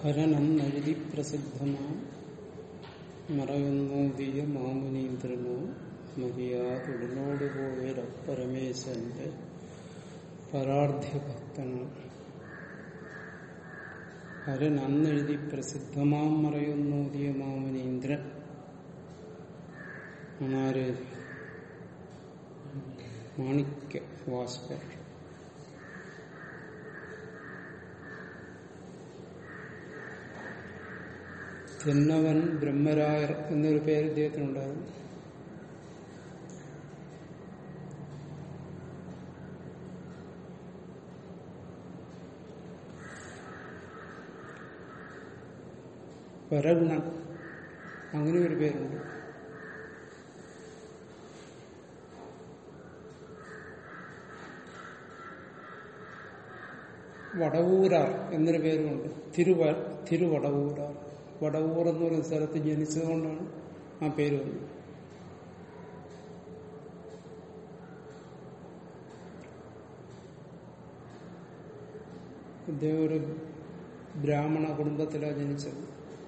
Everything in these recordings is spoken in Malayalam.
ഹരനെന്നെഴുതി പ്രസിദ്ധമാം മറയുന്നോതിയ മാമുനീന്ദ്രനോ മര്യാദുടനോട് പോയൊര പരമേശന്റെ പരാർദ്ധ്യഭക്തനാണ് ഹരൻ അന്നെഴുതി പ്രസിദ്ധമാം മറയുന്നോതിയ മാമുനീന്ദ്രൻ ആര് മാണിക്യ വാസ്കർ തെന്നവൻ ബ്രഹ്മരായർ എന്നൊരു പേര് ഇദ്ദേഹത്തിനുണ്ടായിരുന്നു പരഗുണൻ അങ്ങനെ ഒരു പേരുണ്ട് വടവൂരാർ എന്നൊരു പേരുമുണ്ട് തിരുവ തിരുവടവൂരാർ വടവൂർ എന്ന് പറയുന്ന സ്ഥലത്ത് ജനിച്ചതുകൊണ്ടാണ് ആ പേര് വന്നത് ഇദ്ദേഹം ഒരു ബ്രാഹ്മണ കുടുംബത്തിലാണ് ജനിച്ചത്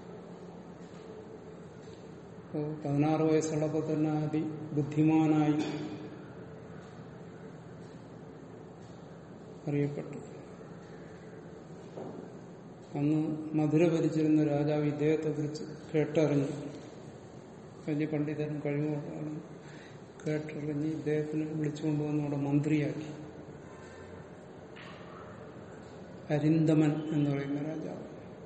അപ്പോൾ പതിനാറ് വയസ്സുള്ളപ്പോൾ തന്നെ അതി ബുദ്ധിമാനായി അറിയപ്പെട്ടു അന്ന് മധുര ഭരിച്ചിരുന്ന രാജാവ് ഇദ്ദേഹത്തെ കുറിച്ച് കേട്ടറിഞ്ഞു വലിയ പണ്ഡിതനും കഴിവുകളാണ് കേട്ടറിഞ്ഞ് ഇദ്ദേഹത്തിനെ വിളിച്ചുകൊണ്ടുവന്ന് അവിടെ മന്ത്രിയാക്കി അരിന്തമൻ എന്ന് പറയുന്ന രാജാവ്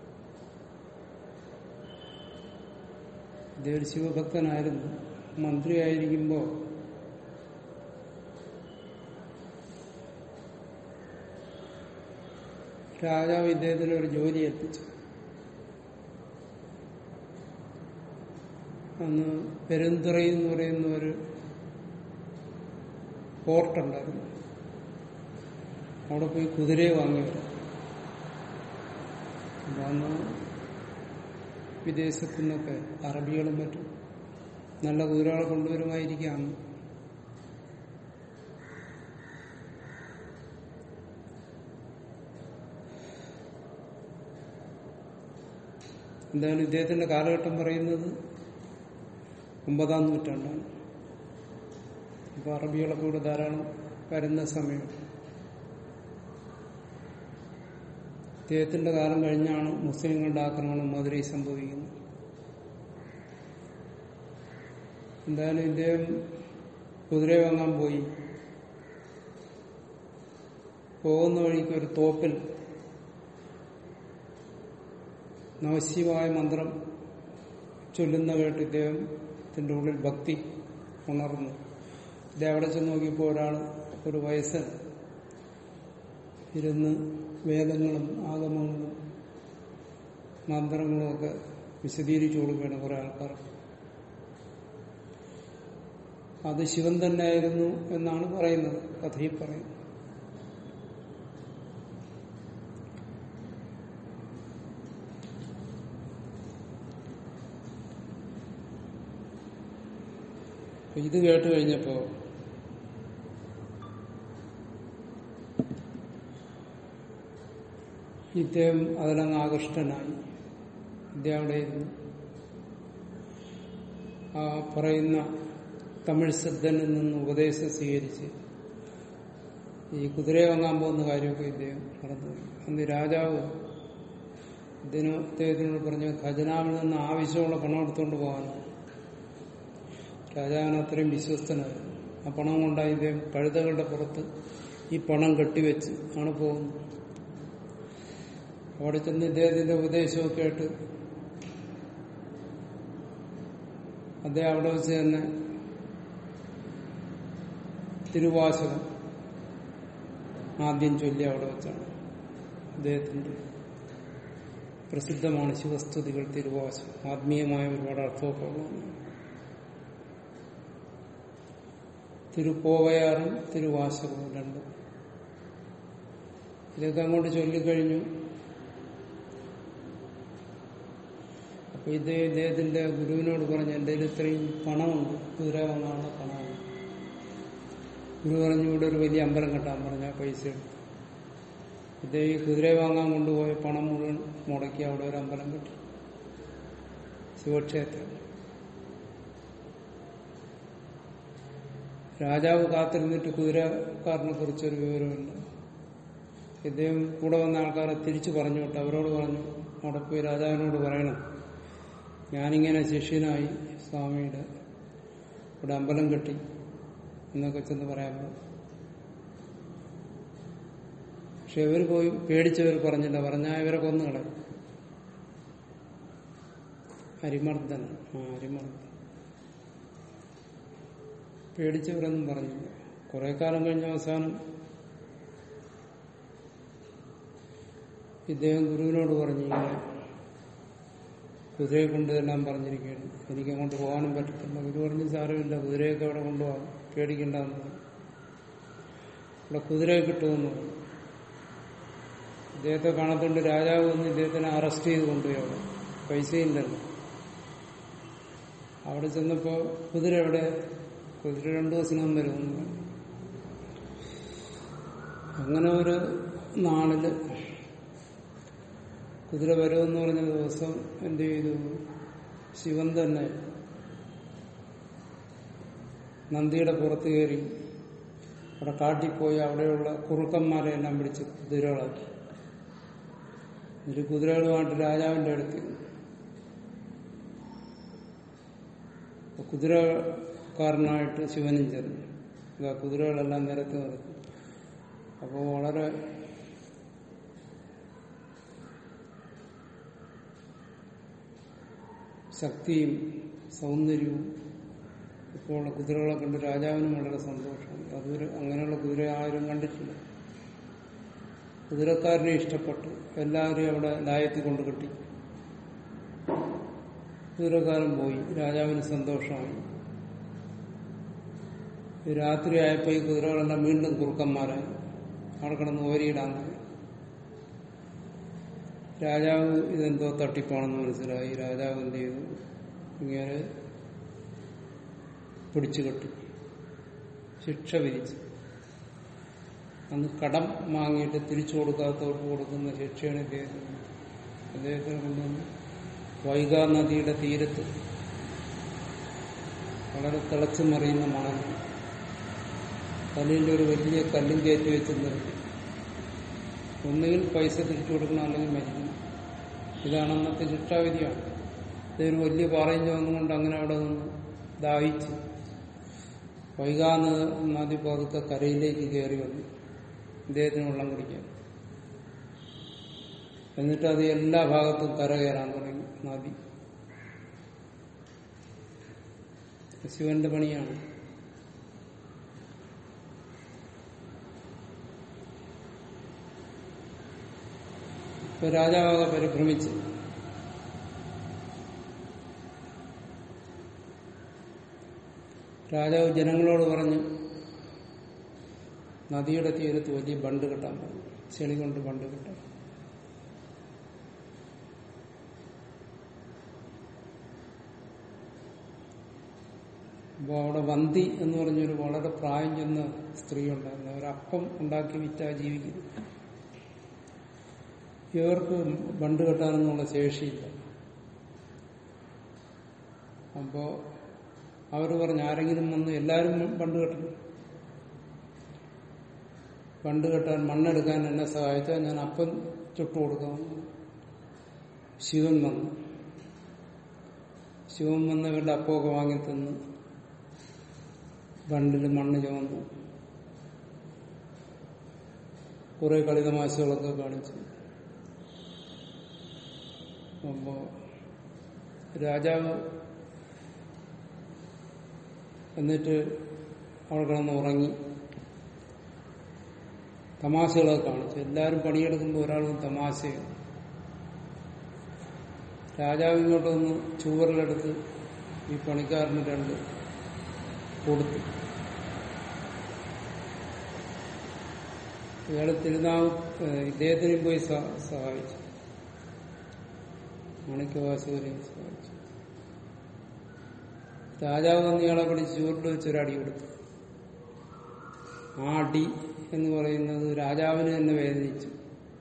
ഇദ്ദേഹം ഒരു ശിവഭക്തനായിരുന്നു മന്ത്രിയായിരിക്കുമ്പോൾ രാജാവ് ഇദ്ദേഹത്തിന് ഒരു ജോലി ഏൽപ്പിച്ചു അന്ന് പെരുന്തുറൈ എന്ന് പറയുന്ന ഒരു പോർട്ടുണ്ടായിരുന്നു അവിടെ പോയി കുതിരയെ വാങ്ങി വരാം അപ്പൊ അന്ന് വിദേശത്തു നിന്നൊക്കെ അറബികളും മറ്റും നല്ല കുതിരകളെ കൊണ്ടുവരുമായിരിക്കാം എന്തായാലും ഇദ്ദേഹത്തിന്റെ കാലഘട്ടം പറയുന്നത് ഒമ്പതാം നൂറ്റാണ്ടാണ് അപ്പൊ അറബികളൊക്കെ ഇവിടെ ധാരാളം വരുന്ന സമയം ഇദ്ദേഹത്തിന്റെ കാലം കഴിഞ്ഞാണ് മുസ്ലിങ്ങളുടെ ആക്രമണം മധുരയിൽ സംഭവിക്കുന്നത് എന്തായാലും ഇദ്ദേഹം കുതിര വാങ്ങാൻ പോയി പോകുന്ന വഴിക്ക് ഒരു തോപ്പിൽ നവശിവായ മന്ത്രം ചൊല്ലുന്ന കേട്ട് ഇദ്ദേഹത്തിന്റെ ഉള്ളിൽ ഭക്തി ഉണർന്നു ഇദ്ദേഹം അവിടെ ചെന്ന് നോക്കിയപ്പോൾ ഒരാൾ ഒരു വയസ്സൻ ഇരുന്ന് വേദങ്ങളും ആഗമങ്ങളും മന്ത്രങ്ങളും ഒക്കെ വിശദീകരിച്ചു കൊടുക്കുകയാണ് കുറെ ആൾക്കാർ അത് ശിവൻ തന്നെയായിരുന്നു എന്നാണ് പറയുന്നത് കഥയിൽ പറയുന്നത് ഇത് കേട്ട് കഴിഞ്ഞപ്പോ ഇദ്ദേഹം അതിലങ്ങ് ആകൃഷ്ടനായി ഇദ്ദേഹം അവിടെ ഇരുന്നു ആ പറയുന്ന തമിഴ് സിദ്ധനിൽ നിന്ന് ഉപദേശം സ്വീകരിച്ച് ഈ കുതിരയെ വാങ്ങാൻ പോകുന്ന കാര്യമൊക്കെ ഇദ്ദേഹം നടന്നുപോയി അന്ന് രാജാവ് ഇതിന് അദ്ദേഹത്തിനോട് പറഞ്ഞു ഖജനാവിൽ നിന്ന് ആവശ്യമുള്ള പണം എടുത്തുകൊണ്ട് പോകാനാണ് രാജാവിന് അത്രയും വിശ്വസ്തനായിരുന്നു ആ പണം കൊണ്ടായി ഇദ്ദേഹം കഴുതകളുടെ പുറത്ത് ഈ പണം കെട്ടിവെച്ച് ആണ് പോകുന്നത് അവിടെ ചെന്ന് ഇദ്ദേഹത്തിന്റെ ഉപദേശമൊക്കെ ആയിട്ട് അദ്ദേഹം അവിടെ വെച്ച് തന്നെ തിരുവാചകം ആദ്യം ചൊല്ലി അവിടെ വെച്ചാണ് അദ്ദേഹത്തിന്റെ പ്രസിദ്ധമാണ് ശിവസ്തുതികൾ തിരുവാചകം ആത്മീയമായ ഒരുപാട് അർത്ഥമൊക്കെ ഉള്ളതാണ് തിരുപ്പോവയാറും തിരുവാശകവും രണ്ടും ഇതൊക്കെ അങ്ങോട്ട് ചൊല്ലിക്കഴിഞ്ഞു അപ്പൊ ഇത് ഇദ്ദേഹത്തിന്റെ ഗുരുവിനോട് പറഞ്ഞു എന്റെ കയ്യിൽ ഇത്രയും പണമുണ്ട് കുതിര വാങ്ങാനുള്ള പണമുണ്ട് ഗുരു പറഞ്ഞു ഇവിടെ ഒരു വലിയ അമ്പലം കെട്ടാൻ പറഞ്ഞ പൈസ എടുത്തു ഇദ്ദേഹം ഈ കുതിരയെ വാങ്ങാൻ കൊണ്ടുപോയ പണം മുഴുവൻ മുടക്കി അവിടെ ഒരു അമ്പലം കെട്ടി ശിവക്ഷേത്രം രാജാവ് കാത്തിരുന്നിട്ട് കുതിരക്കാരനെ കുറിച്ചൊരു വിവരമില്ല ഇദ്ദേഹം കൂടെ വന്ന ആൾക്കാരെ തിരിച്ചു പറഞ്ഞു വിട്ട് അവരോട് പറഞ്ഞു അവിടെ പോയി രാജാവിനോട് പറയണം ഞാനിങ്ങനെ ശിഷ്യനായി സ്വാമിയുടെ ഇവിടെ അമ്പലം കെട്ടി എന്നൊക്കെ ചെന്ന് പറയാൻ പോകും പക്ഷെ ഇവർ പോയി പേടിച്ചവർ പറഞ്ഞില്ല പറഞ്ഞാൽ ഇവരെ കൊന്നു കളയും അരിമർദ്ദൻ ആ അരിമർദ്ദൻ പേടിച്ചവരൊന്നും പറഞ്ഞില്ല കുറെ കാലം കഴിഞ്ഞ അവസാനം ഇദ്ദേഹം ഗുരുവിനോട് പറഞ്ഞു ഇങ്ങനെ കുതിരയെ കൊണ്ട് എല്ലാം പറഞ്ഞിരിക്കുകയാണ് എനിക്ക് അങ്ങോട്ട് പോകാനും പറ്റത്തില്ല ഗുരു പറഞ്ഞ് സാരമില്ല കുതിരയൊക്കെ അവിടെ കൊണ്ടുപോകാം പേടിക്കണ്ടെന്ന് പറഞ്ഞു ഇവിടെ കുതിരയെ കിട്ടുമെന്ന് പറഞ്ഞു ഇദ്ദേഹത്തെ കാണത്തോണ്ട് രാജാവ് വന്ന് ഇദ്ദേഹത്തിനെ അറസ്റ്റ് ചെയ്ത് കൊണ്ടുപോയി അവിടെ പൈസയില്ലല്ലോ അവിടെ ചെന്നപ്പോ കുതിര എവിടെ കുതിര രണ്ടു ദിവസം വരും അങ്ങനെ ഒരു നാളില് കുതിര വരുമെന്ന് പറഞ്ഞ ദിവസം എന്ത് ചെയ്തു ശിവൻ തന്നെ നന്ദിയുടെ പുറത്ത് കയറി അവിടെ കാട്ടിപ്പോയി അവിടെയുള്ള കുറുക്കന്മാരെ എല്ലാം പിടിച്ച് കുതിരകളാക്കി എന്നിട്ട് കുതിരകളുമായിട്ട് രാജാവിന്റെ അടുത്ത് കുതിരക്കാരനായിട്ട് ശിവനും ചേർന്നു ഇതാ കുതിരകളെല്ലാം നിരത്തി നിർത്തി അപ്പോൾ വളരെ ശക്തിയും സൗന്ദര്യവും ഇപ്പോൾ ഉള്ള കുതിരകളെ കണ്ട് രാജാവിനും വളരെ സന്തോഷമാണ് അതൊരു അങ്ങനെയുള്ള കുതിര ആരും കണ്ടിട്ടില്ല കുതിരക്കാരനെ ഇഷ്ടപ്പെട്ടു എല്ലാവരെയും അവിടെ ലായത്തിൽ കൊണ്ട് കെട്ടി കുതിരക്കാരൻ പോയി രാജാവിന് സന്തോഷമായി രാത്രി ആയപ്പോൾ ഈ കുതിരകളെല്ലാം വീണ്ടും കുറുക്കന്മാരായി അവിടെ കിടന്ന് ഓരിയിടാൻ തുടങ്ങി രാജാവ് ഇതെന്തോ തട്ടിപ്പാണെന്ന് മനസ്സിലായി രാജാവ് എന്ത് ചെയ്തു ഇങ്ങനെ പിടിച്ചു കെട്ടി ശിക്ഷ വിധിച്ചു അന്ന് കടം വാങ്ങിയിട്ട് തിരിച്ചു കൊടുക്കാത്തവർക്ക് കൊടുക്കുന്ന ശിക്ഷയാണ് ഇദ്ദേഹത്തിന് അദ്ദേഹത്തിന് കൊണ്ടുവന്ന് വൈഗാ നദിയുടെ തീരത്ത് വളരെ തിളച്ചു മറിയുന്ന മണൽ കല്ലിൻ്റെ ഒരു വലിയ കല്ലും കയറ്റി വെച്ച് നിർത്തി ഒന്നുകിൽ പൈസ തിരിച്ചു കൊടുക്കണം അല്ലെങ്കിൽ മരിക്കണം ഇതാണ് അന്നത്തെ ശിക്ഷാവിധിയാണ് ഇതൊരു വലിയ പാറയും ചുവന്നുകൊണ്ട് അങ്ങനെ അവിടെ നിന്ന് ദാഹിച്ച് വൈകാ നദി പതുക്കെ കരയിലേക്ക് കയറി വന്നു ഇദ്ദേഹത്തിന് വെള്ളം കുടിക്കാൻ എന്നിട്ട് അത് എല്ലാ ഭാഗത്തും കര കയറാൻ തുടങ്ങി നദി ശിവന്റെ പണിയാണ് ഇപ്പൊ രാജാവാകെ പരിഭ്രമിച്ച് രാജാവ് ജനങ്ങളോട് പറഞ്ഞു നദിയുടെ തീരത്ത് വലിയ ബണ്ട് കെട്ടാൻ പറഞ്ഞു ചെളി കൊണ്ട് ബണ്ട് കെട്ടാൻ അപ്പോൾ അവിടെ വന്തി എന്ന് പറഞ്ഞൊരു വളരെ പ്രായം ചെന്ന സ്ത്രീ ഉണ്ടായിരുന്നു അവരപ്പം ഉണ്ടാക്കി വിറ്റാ ജീവിക്കുന്നു ഇവർക്ക് ബണ്ട് കെട്ടാനൊന്നുള്ള ശേഷിയില്ല അപ്പോ അവർ പറഞ്ഞു ആരെങ്കിലും വന്ന് എല്ലാവരും ബണ്ട് കെട്ടണം ബണ്ട് കെട്ടാൻ മണ്ണെടുക്കാൻ എന്നെ സഹായിച്ചാൽ ഞാൻ അപ്പം ചുട്ടു കൊടുക്കാം ശിവൻ വന്നു ശിവൻ വന്ന് ഇവരുടെ അപ്പമൊക്കെ വാങ്ങി തന്ന് ബണ്ടിൽ മണ്ണ് ചുമന്നു കുറെ കളിതമാശകളൊക്കെ കാണിച്ചു അപ്പോ രാജാവ് എന്നിട്ട് അവിടെ കിടന്ന് ഉറങ്ങി തമാശകളൊക്കെ കാണിച്ചു എല്ലാവരും പണിയെടുക്കുമ്പോൾ ഒരാളും തമാശയാണ് രാജാവ് ഇങ്ങോട്ട് വന്ന് ചൂവറിലെടുത്ത് ഈ പണിക്കാരന് രണ്ട് കൊടുത്തു ഇയാള് തിരുനാവ് ഇദ്ദേഹത്തിനും പോയി സഹായിച്ചു മാണിക്യവാസുവിനെയും സഹായിച്ചു രാജാവ് വന്ന് ഇയാളെ പിടിച്ച് ചൂരിൽ വെച്ചൊരടി കൊടുത്തു ആ അടി എന്ന് പറയുന്നത് രാജാവിന് തന്നെ വേദനിച്ചു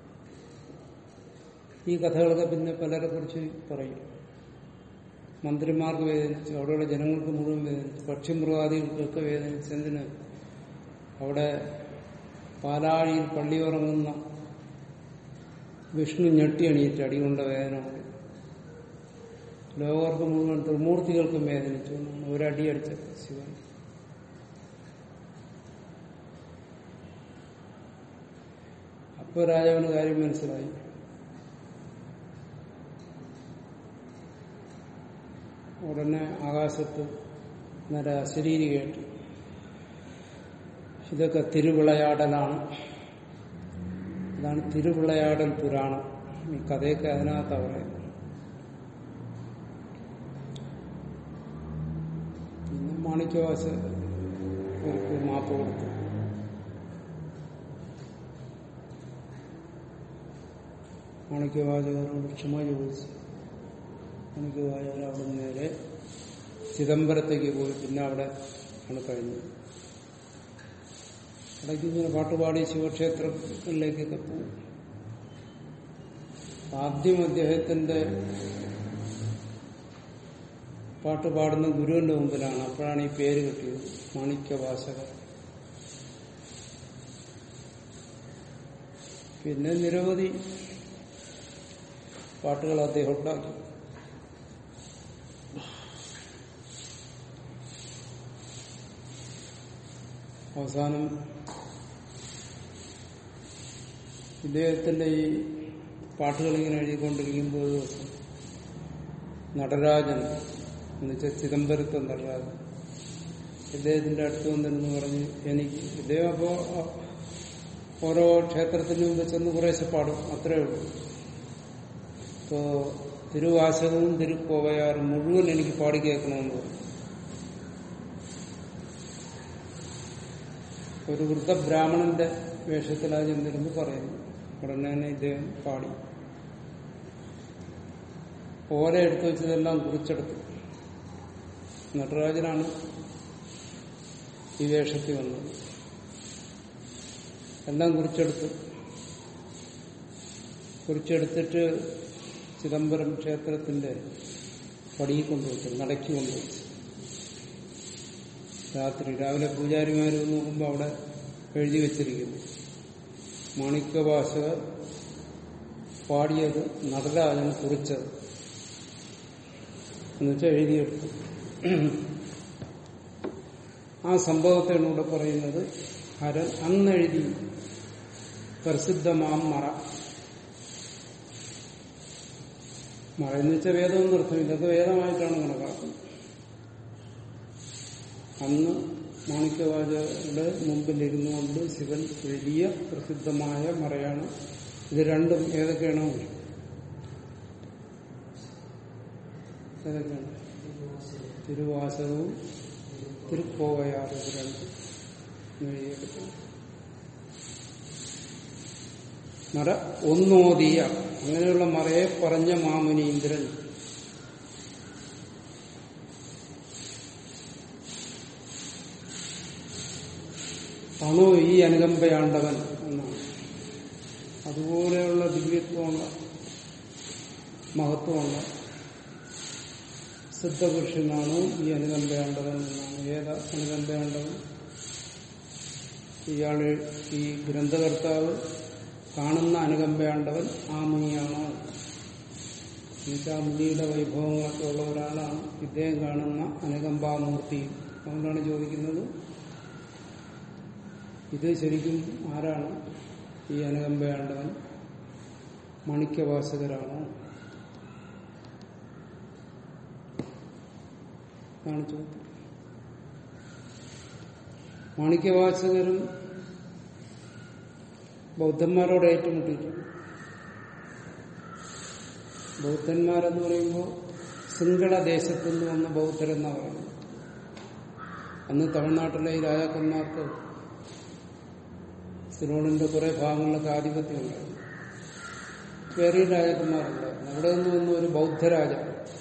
ഈ കഥകളൊക്കെ പിന്നെ പലരെ കുറിച്ച് പറയും മന്ത്രിമാർക്ക് വേദനിച്ചു അവിടെയുള്ള ജനങ്ങൾക്ക് മുഴുവൻ വേദനിച്ചു പക്ഷിമൃഗാദികൾക്കൊക്കെ വേദനിച്ചു എന്തിന് അവിടെ പാലാഴിയിൽ പള്ളി ഉറങ്ങുന്ന വിഷ്ണു ഞെട്ടി എണീറ്റ് അടികൊണ്ട വേദന കൊണ്ട് ലോകർക്ക് മുഴുവൻ ത്രിമൂർത്തികൾക്കും വേദനിച്ചു എന്നാണ് ഒരടി അടിച്ച ശിവൻ അപ്പോൾ രാജാവിന് കാര്യം മനസ്സിലായി ഉടനെ ആകാശത്ത് നല്ല അശരീരി കേട്ടു ഇതൊക്കെ തിരുവിളയാടലാണ് ഇതാണ് തിരുവിളയാടൽ പുരാണം ഈ കഥയൊക്കെ അതിനകത്താണ് പറയുന്നത് പിന്നെ മാണിക്യവാസ അവർക്ക് മാപ്പ് കൊടുത്തു മാണിക്യവാചകരോട് ക്ഷമ ചോദിച്ചു മാണിക്യവാചകർ അവിടെ നേരെ ചിദംബരത്തേക്ക് പോയി പിന്നെ അവിടെ ആണ് കഴിഞ്ഞത് ഇടയ്ക്ക് ഇങ്ങനെ പാട്ടുപാടി ശിവക്ഷേത്രങ്ങളിലേക്കൊക്കെ പോകും ആദ്യം അദ്ദേഹത്തിന്റെ പാട്ട് പാടുന്ന ഗുരുവിന്റെ മുമ്പിലാണ് അപ്പോഴാണ് ഈ പേര് കിട്ടിയത് മാണിക്യവാസകർ പിന്നെ നിരവധി പാട്ടുകൾ അദ്ദേഹം ഉണ്ടാക്കി അവസാനം ഇദ്ദേഹത്തിന്റെ ഈ പാട്ടുകൾ ഇങ്ങനെ എഴുതിക്കൊണ്ടിരിക്കുമ്പോൾ ഒരു ദിവസം നടരാജൻ എന്നുവെച്ചാൽ ചിദംബരത്തെ നടരാജൻ ഇദ്ദേഹത്തിന്റെ അടുത്ത് വന്നിരുന്ന് പറഞ്ഞ് എനിക്ക് ഇദ്ദേഹം അപ്പോ ഓരോ ക്ഷേത്രത്തിന് മുമ്പ് ചെന്ന് കുറേശ്ശെ പാടും അത്രേ ഉള്ളൂ ഇപ്പോ തിരുവാശകവും തിരുക്കോവയാറും മുഴുവൻ എനിക്ക് പാടി കേൾക്കണമെന്ന് പറഞ്ഞു ഒരു വൃദ്ധ ബ്രാഹ്മണന്റെ വേഷത്തിൽ ആ ചെന്നിരുന്ന് പറയുന്നു ഉടനെ തന്നെ ഇദ്ദേഹം പാടി ഓല എടുത്തു വെച്ചതെല്ലാം കുറിച്ചെടുത്തു നടരാജനാണ് ഈ വേഷത്തിൽ വന്നത് എല്ലാം കുറിച്ചെടുത്തു കുറിച്ചെടുത്തിട്ട് ചിദംബരം ക്ഷേത്രത്തിന്റെ പടിയിൽ കൊണ്ടുവച്ചു നടക്കി കൊണ്ടുവച്ചു രാത്രി രാവിലെ പൂജാരിമാർ നോക്കുമ്പോൾ അവിടെ എഴുതി വെച്ചിരിക്കുന്നു മാണിക്യഭാഷകർ പാടിയത് നടരാജൻ കുറിച്ചത് എന്നുവെച്ചാൽ എഴുതിയെടുത്തു ആ സംഭവത്തെയാണ് ഇവിടെ പറയുന്നത് ഹരൻ അന്നെഴുതി പ്രസിദ്ധമാം മറ മറ എന്ന് വെച്ചാൽ വേദമൊന്നും അർത്ഥമില്ല ഇതൊക്കെ വേദമായിട്ടാണ് കണക്കാക്കുന്നത് അന്ന് മാണിക്യവാചയുടെ മുമ്പിൽ ഇരുന്നുകൊണ്ട് ശിവൻ വലിയ പ്രസിദ്ധമായ മറയാണ് ഇത് രണ്ടും ഏതൊക്കെയാണോ ഏതൊക്കെയാണ് തിരുവാസകവും തിരുക്കോവയാറ് ഇത് രണ്ടും എഴുതിയെടുക്കുന്നു മറ ഒന്നോതിയ അങ്ങനെയുള്ള മറയെ പറഞ്ഞ മാമുനീന്ദ്രൻ ആണോ ഈ അനുകമ്പയാണ്ടവൻ എന്നാണ് അതുപോലെയുള്ള ദിവ്യത്വമുള്ള മഹത്വമുള്ള സിദ്ധപുരുഷനാണ് ഈ അനുകമ്പയാണ്ടവൻ എന്നാണ് ഏതാ അനുകമ്പയാണ്ടവൻ ഇയാള് ഈ ഗ്രന്ഥകർത്താവ് കാണുന്ന അനുകമ്പയാണ്ടവൻ ആ മുനിയാണോ എന്നുവെച്ചാൽ ആ മുനിയുടെ വൈഭവങ്ങളൊക്കെ ഉള്ള ഒരാളാണ് ഇദ്ദേഹം കാണുന്ന അനുകമ്പാമൂർത്തി അതുകൊണ്ടാണ് ചോദിക്കുന്നത് ഇത് ശരിക്കും ആരാണ് ഈ അനുകമ്പയാണ്ടവൻ മണിക്യവാസകരാണോ അതാണ് ചോദ്യം മാണിക്യവാസകരും ബൗദ്ധന്മാരോട് ഏറ്റുമുട്ടിയിട്ടുണ്ട് ബൗദ്ധന്മാരെന്ന് പറയുമ്പോൾ സിംഗള ദേശത്തു നിന്ന് വന്ന ബൗദ്ധരെന്നാണ് പറയുന്നത് അന്ന് തമിഴ്നാട്ടിലെ ഈ രാജാക്കന്മാർക്ക് സിലോണിന്റെ കുറെ ഭാഗങ്ങളിലൊക്കെ ആധിപത്യം ഉണ്ടായിരുന്നു വേറെ രാജാക്കന്മാരുണ്ടായിരുന്നു അവിടെ നിന്ന് വന്ന ഒരു ബൗദ്ധരാജ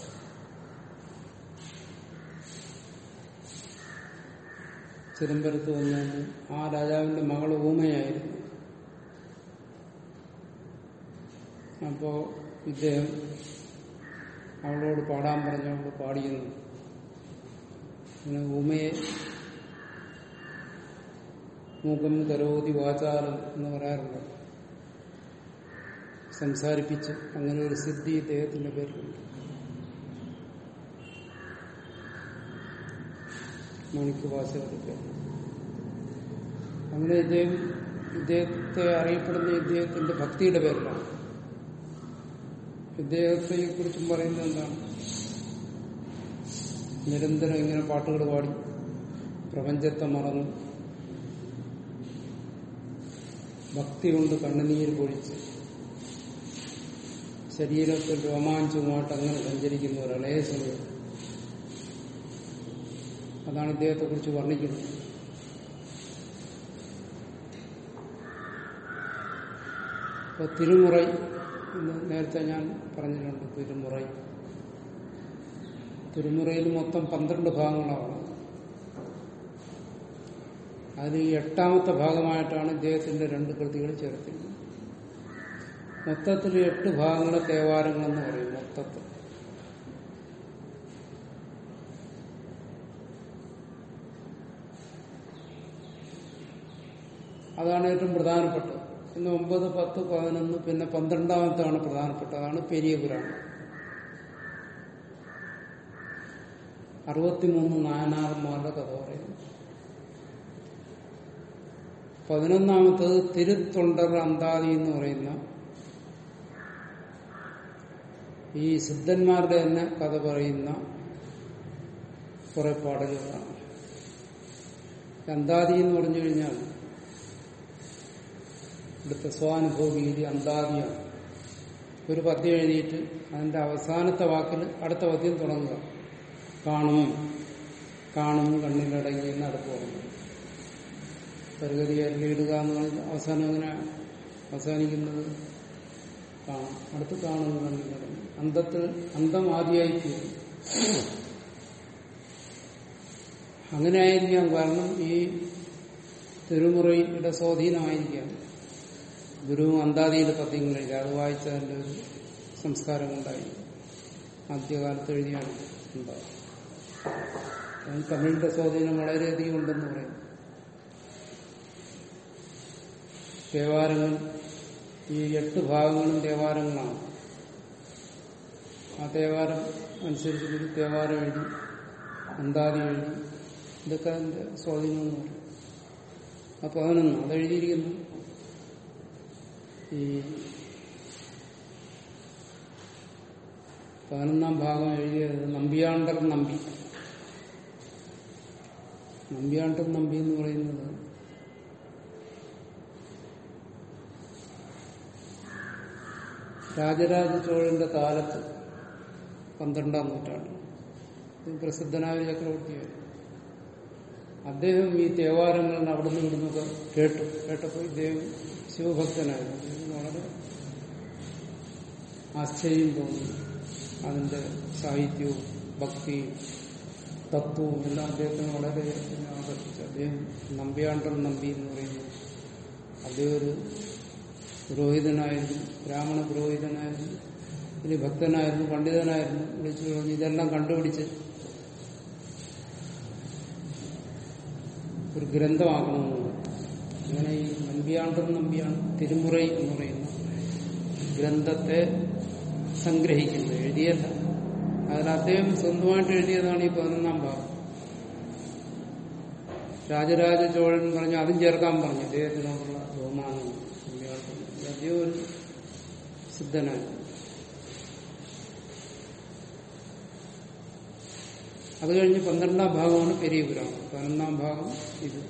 ചിദംബരത്ത് വന്നു ആ രാജാവിന്റെ മകൾ ഊമയായിരുന്നു അപ്പോ ഇദ്ദേഹം അവളോട് പാടാൻ പറഞ്ഞവളോട് പാടിയെന്നു പിന്നെ ഉമയെ മൂകം കരോതി വാചാലം എന്ന് പറയാറുണ്ട് സംസാരിപ്പിച്ച് അങ്ങനെ ഒരു സിദ്ധി ഇദ്ദേഹത്തിന്റെ പേരിലുണ്ട് മാണിക്യവാചകരുടെ അങ്ങനെ ഇദ്ദേഹം ഇദ്ദേഹത്തെ അറിയപ്പെടുന്ന ഇദ്ദേഹത്തിന്റെ ഭക്തിയുടെ പേരിലാണ് ഇദ്ദേഹത്തെ കുറിച്ചും പറയുന്നത് എന്താണ് നിരന്തരം ഇങ്ങനെ പാട്ടുകൾ പാടി പ്രപഞ്ചത്തെ മറന്നു ഭക്തി കൊണ്ട് കണ്ണുനീര് പൊഴിച്ച് ശരീരത്തിൽ രോമാഞ്ചവുമായിട്ട് അങ്ങനെ സഞ്ചരിക്കുന്ന ഒരു ഇളയ സമയം അതാണ് ഇദ്ദേഹത്തെ കുറിച്ച് വർണ്ണിക്കുന്നത് ഇപ്പൊ തിരുമുറൈ എന്ന് നേരത്തെ ഞാൻ പറഞ്ഞിട്ടുണ്ട് തിരുമുറൈ തിരുമുറയിൽ മൊത്തം പന്ത്രണ്ട് ഭാഗങ്ങളാണ് അതിൽ ഈ എട്ടാമത്തെ ഭാഗമായിട്ടാണ് ഇദ്ദേഹത്തിന്റെ രണ്ട് കൃതികൾ ചേർത്തിരിക്കുന്നത് മൊത്തത്തിൽ എട്ട് ഭാഗങ്ങളെ തേവാരങ്ങളെന്ന് പറയും മൊത്തത്തിൽ അതാണ് ഏറ്റവും പ്രധാനപ്പെട്ടത് പിന്നെ ഒമ്പത് പത്ത് പതിനൊന്ന് പിന്നെ പന്ത്രണ്ടാമത്താണ് പ്രധാനപ്പെട്ടത് അതാണ് പെരിയ പുരാണം അറുപത്തിമൂന്ന് നായനാർമാരുടെ കഥ പറയുന്നു പതിനൊന്നാമത്തത് തിരുത്തൊണ്ടർ അന്താതി എന്ന് പറയുന്ന ഈ സിദ്ധന്മാരുടെ തന്നെ കഥ പറയുന്ന കുറെ പാടലുകളാണ് അന്താതി എന്ന് പറഞ്ഞു കഴിഞ്ഞാൽ ഇവിടുത്തെ സ്വാനുഭവഗീതി അന്താദിയാണ് ഒരു പദ്യം എഴുതിയിട്ട് അതിന്റെ അവസാനത്തെ വാക്കിൽ അടുത്ത പദ്യം തുടങ്ങുക കാണും കാണും കണ്ണിലടങ്ങി എന്ന് അടുത്ത് തുടങ്ങും പരിഗതി അരളിയിടുക എന്ന് പറഞ്ഞാൽ അവസാനം എങ്ങനെ അവസാനിക്കുന്നത് കാണും അടുത്ത് കാണും കണ്ണിലടങ്ങി അന്തത്തിൽ അന്തം ആദ്യമായി തീരും അങ്ങനെ ആയിരിക്കാം കാരണം ഈ തിരുമുറയുടെ സ്വാധീനമായിരിക്കാം ഗുരുവും അന്താദിയിൽ പദ്യങ്ങൾ എഴുതി അത് വായിച്ചതിന്റെ ഒരു സംസ്കാരം ഉണ്ടായി ആദ്യകാലത്ത് എഴുതിയാണ് ഉണ്ടാവും അതിന് തമിഴിന്റെ സ്വാധീനം വളരെയധികം ഉണ്ടെന്ന് പറയും ദേവാരങ്ങൾ ഈ എട്ട് ഭാഗങ്ങളും ദേവാരങ്ങളാണ് ആ ദേവാരം അനുസരിച്ച് ഒരു ദേവാരം എഴുതി അന്താദി എഴുതി ഇതൊക്കെ അതിന്റെ സ്വാധീനം എന്ന് പറയും അപ്പൊ പതിനൊന്ന് അത് എഴുതിയിരിക്കുന്നു ഈ പതിനൊന്നാം ഭാഗം എഴുതിയത് നമ്പിയാണ്ടർ നമ്പി നമ്പിയാണ്ടർ നമ്പി എന്ന് പറയുന്നത് രാജരാജ ചോഴന്റെ കാലത്ത് പന്ത്രണ്ടാം നൂറ്റാണ്ട് ഇത് പ്രസിദ്ധനായ ഒരു ചക്രവർത്തിയായിരുന്നു അദ്ദേഹം ഈ തേവാരങ്ങൾ അവിടുന്ന് ഇവിടുന്നൊക്കെ കേട്ടു കേട്ടപ്പോൾ ഇദ്ദേഹം ശിവഭക്തനായിരുന്നു അദ്ദേഹത്തിന് വളരെ ആശ്ചര്യം തോന്നി അതിന്റെ സാഹിത്യവും ഭക്തിയും തത്വവും എല്ലാം അദ്ദേഹത്തിന് വളരെ ആകർഷിച്ചു അദ്ദേഹം നമ്പിയാണ്ടൻ നമ്പി എന്ന് പറയുന്നു അദ്ദേഹം ഒരു പുരോഹിതനായിരുന്നു ബ്രാഹ്മണ പുരോഹിതനായിരുന്നു ഇനി ഭക്തനായിരുന്നു പണ്ഡിതനായിരുന്നു വിളിച്ചു പറഞ്ഞു ഇതെല്ലാം കണ്ടുപിടിച്ച് ഒരു ഗ്രന്ഥമാക്കണമെന്ന് അങ്ങനെ ഈ നമ്പിയാണ്ടൻ നമ്പിയാണ് തിരുമുറൈ എന്ന് പറയുന്ന ഗ്രന്ഥത്തെ സംഗ്രഹിക്കുന്നത് എഴുതിയല്ല അതിൽ അദ്ദേഹം സ്വന്തമായിട്ട് എഴുതിയതാണ് ഈ പതിനൊന്നാം ഭാഗം രാജരാജ ചോഴൻ പറഞ്ഞു അതും ചേർക്കാൻ പറഞ്ഞു അദ്ദേഹത്തിനോടുള്ള ബഹുമാനം അദ്ദേഹം ഒരു സിദ്ധനായി അത് കഴിഞ്ഞ് പന്ത്രണ്ടാം ഭാഗമാണ് പെരിയ പുരാണം പതിനൊന്നാം ഭാഗം ഇത്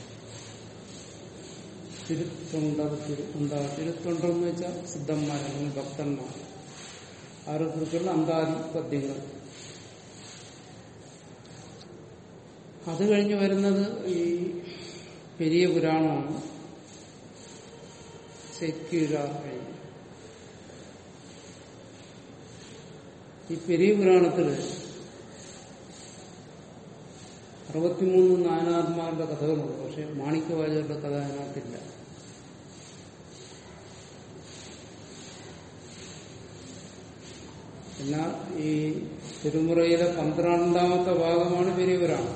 തിരുത്തൊണ്ടർ തിരു എന്താ തിരുത്തൊണ്ടർ എന്ന് വെച്ചാൽ സിദ്ധന്മാർ അല്ലെങ്കിൽ ഭക്തന്മാർ അവരെ കുറിച്ചുള്ള അന്താദി പദ്യങ്ങൾ അത് കഴിഞ്ഞ് വരുന്നത് ഈ പെരിയ പുരാണമാണ് സെക്കീഴ കഴിഞ്ഞ് ഈ പെരിയ പുരാണത്തില് അറുപത്തിമൂന്ന് നാനാത്മാരുടെ കഥകളുണ്ട് പക്ഷെ മാണിക്യവാചകരുടെ കഥ അതിനകത്തില്ല എന്നാൽ ഈ തിരുമുറയിലെ പന്ത്രണ്ടാമത്തെ ഭാഗമാണ് പെരിയപുരാണം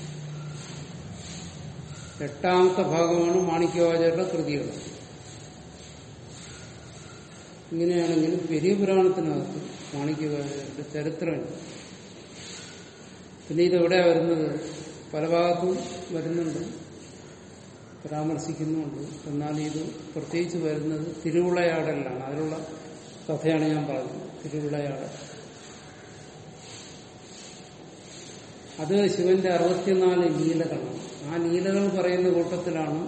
എട്ടാമത്തെ ഭാഗമാണ് മാണിക്യവാചരുടെ കൃതികൾ ഇങ്ങനെയാണെങ്കിൽ പെരിയ പുരാണത്തിനകത്ത് മാണിക്യവാചരുടെ ചരിത്രമുണ്ട് പിന്നെ ഇതെവിടെയാ വരുന്നത് പല ഭാഗത്തും വരുന്നുണ്ട് പരാമർശിക്കുന്നുണ്ട് എന്നാൽ ഇത് പ്രത്യേകിച്ച് വരുന്നത് തിരുവിളയാടലിലാണ് അതിലുള്ള കഥയാണ് ഞാൻ പറഞ്ഞത് തിരുവിളയാടൽ അത് ശിവന്റെ അറുപത്തിനാല് ലീലകളാണ് ആ ലീലകൾ പറയുന്ന കൂട്ടത്തിലാണ്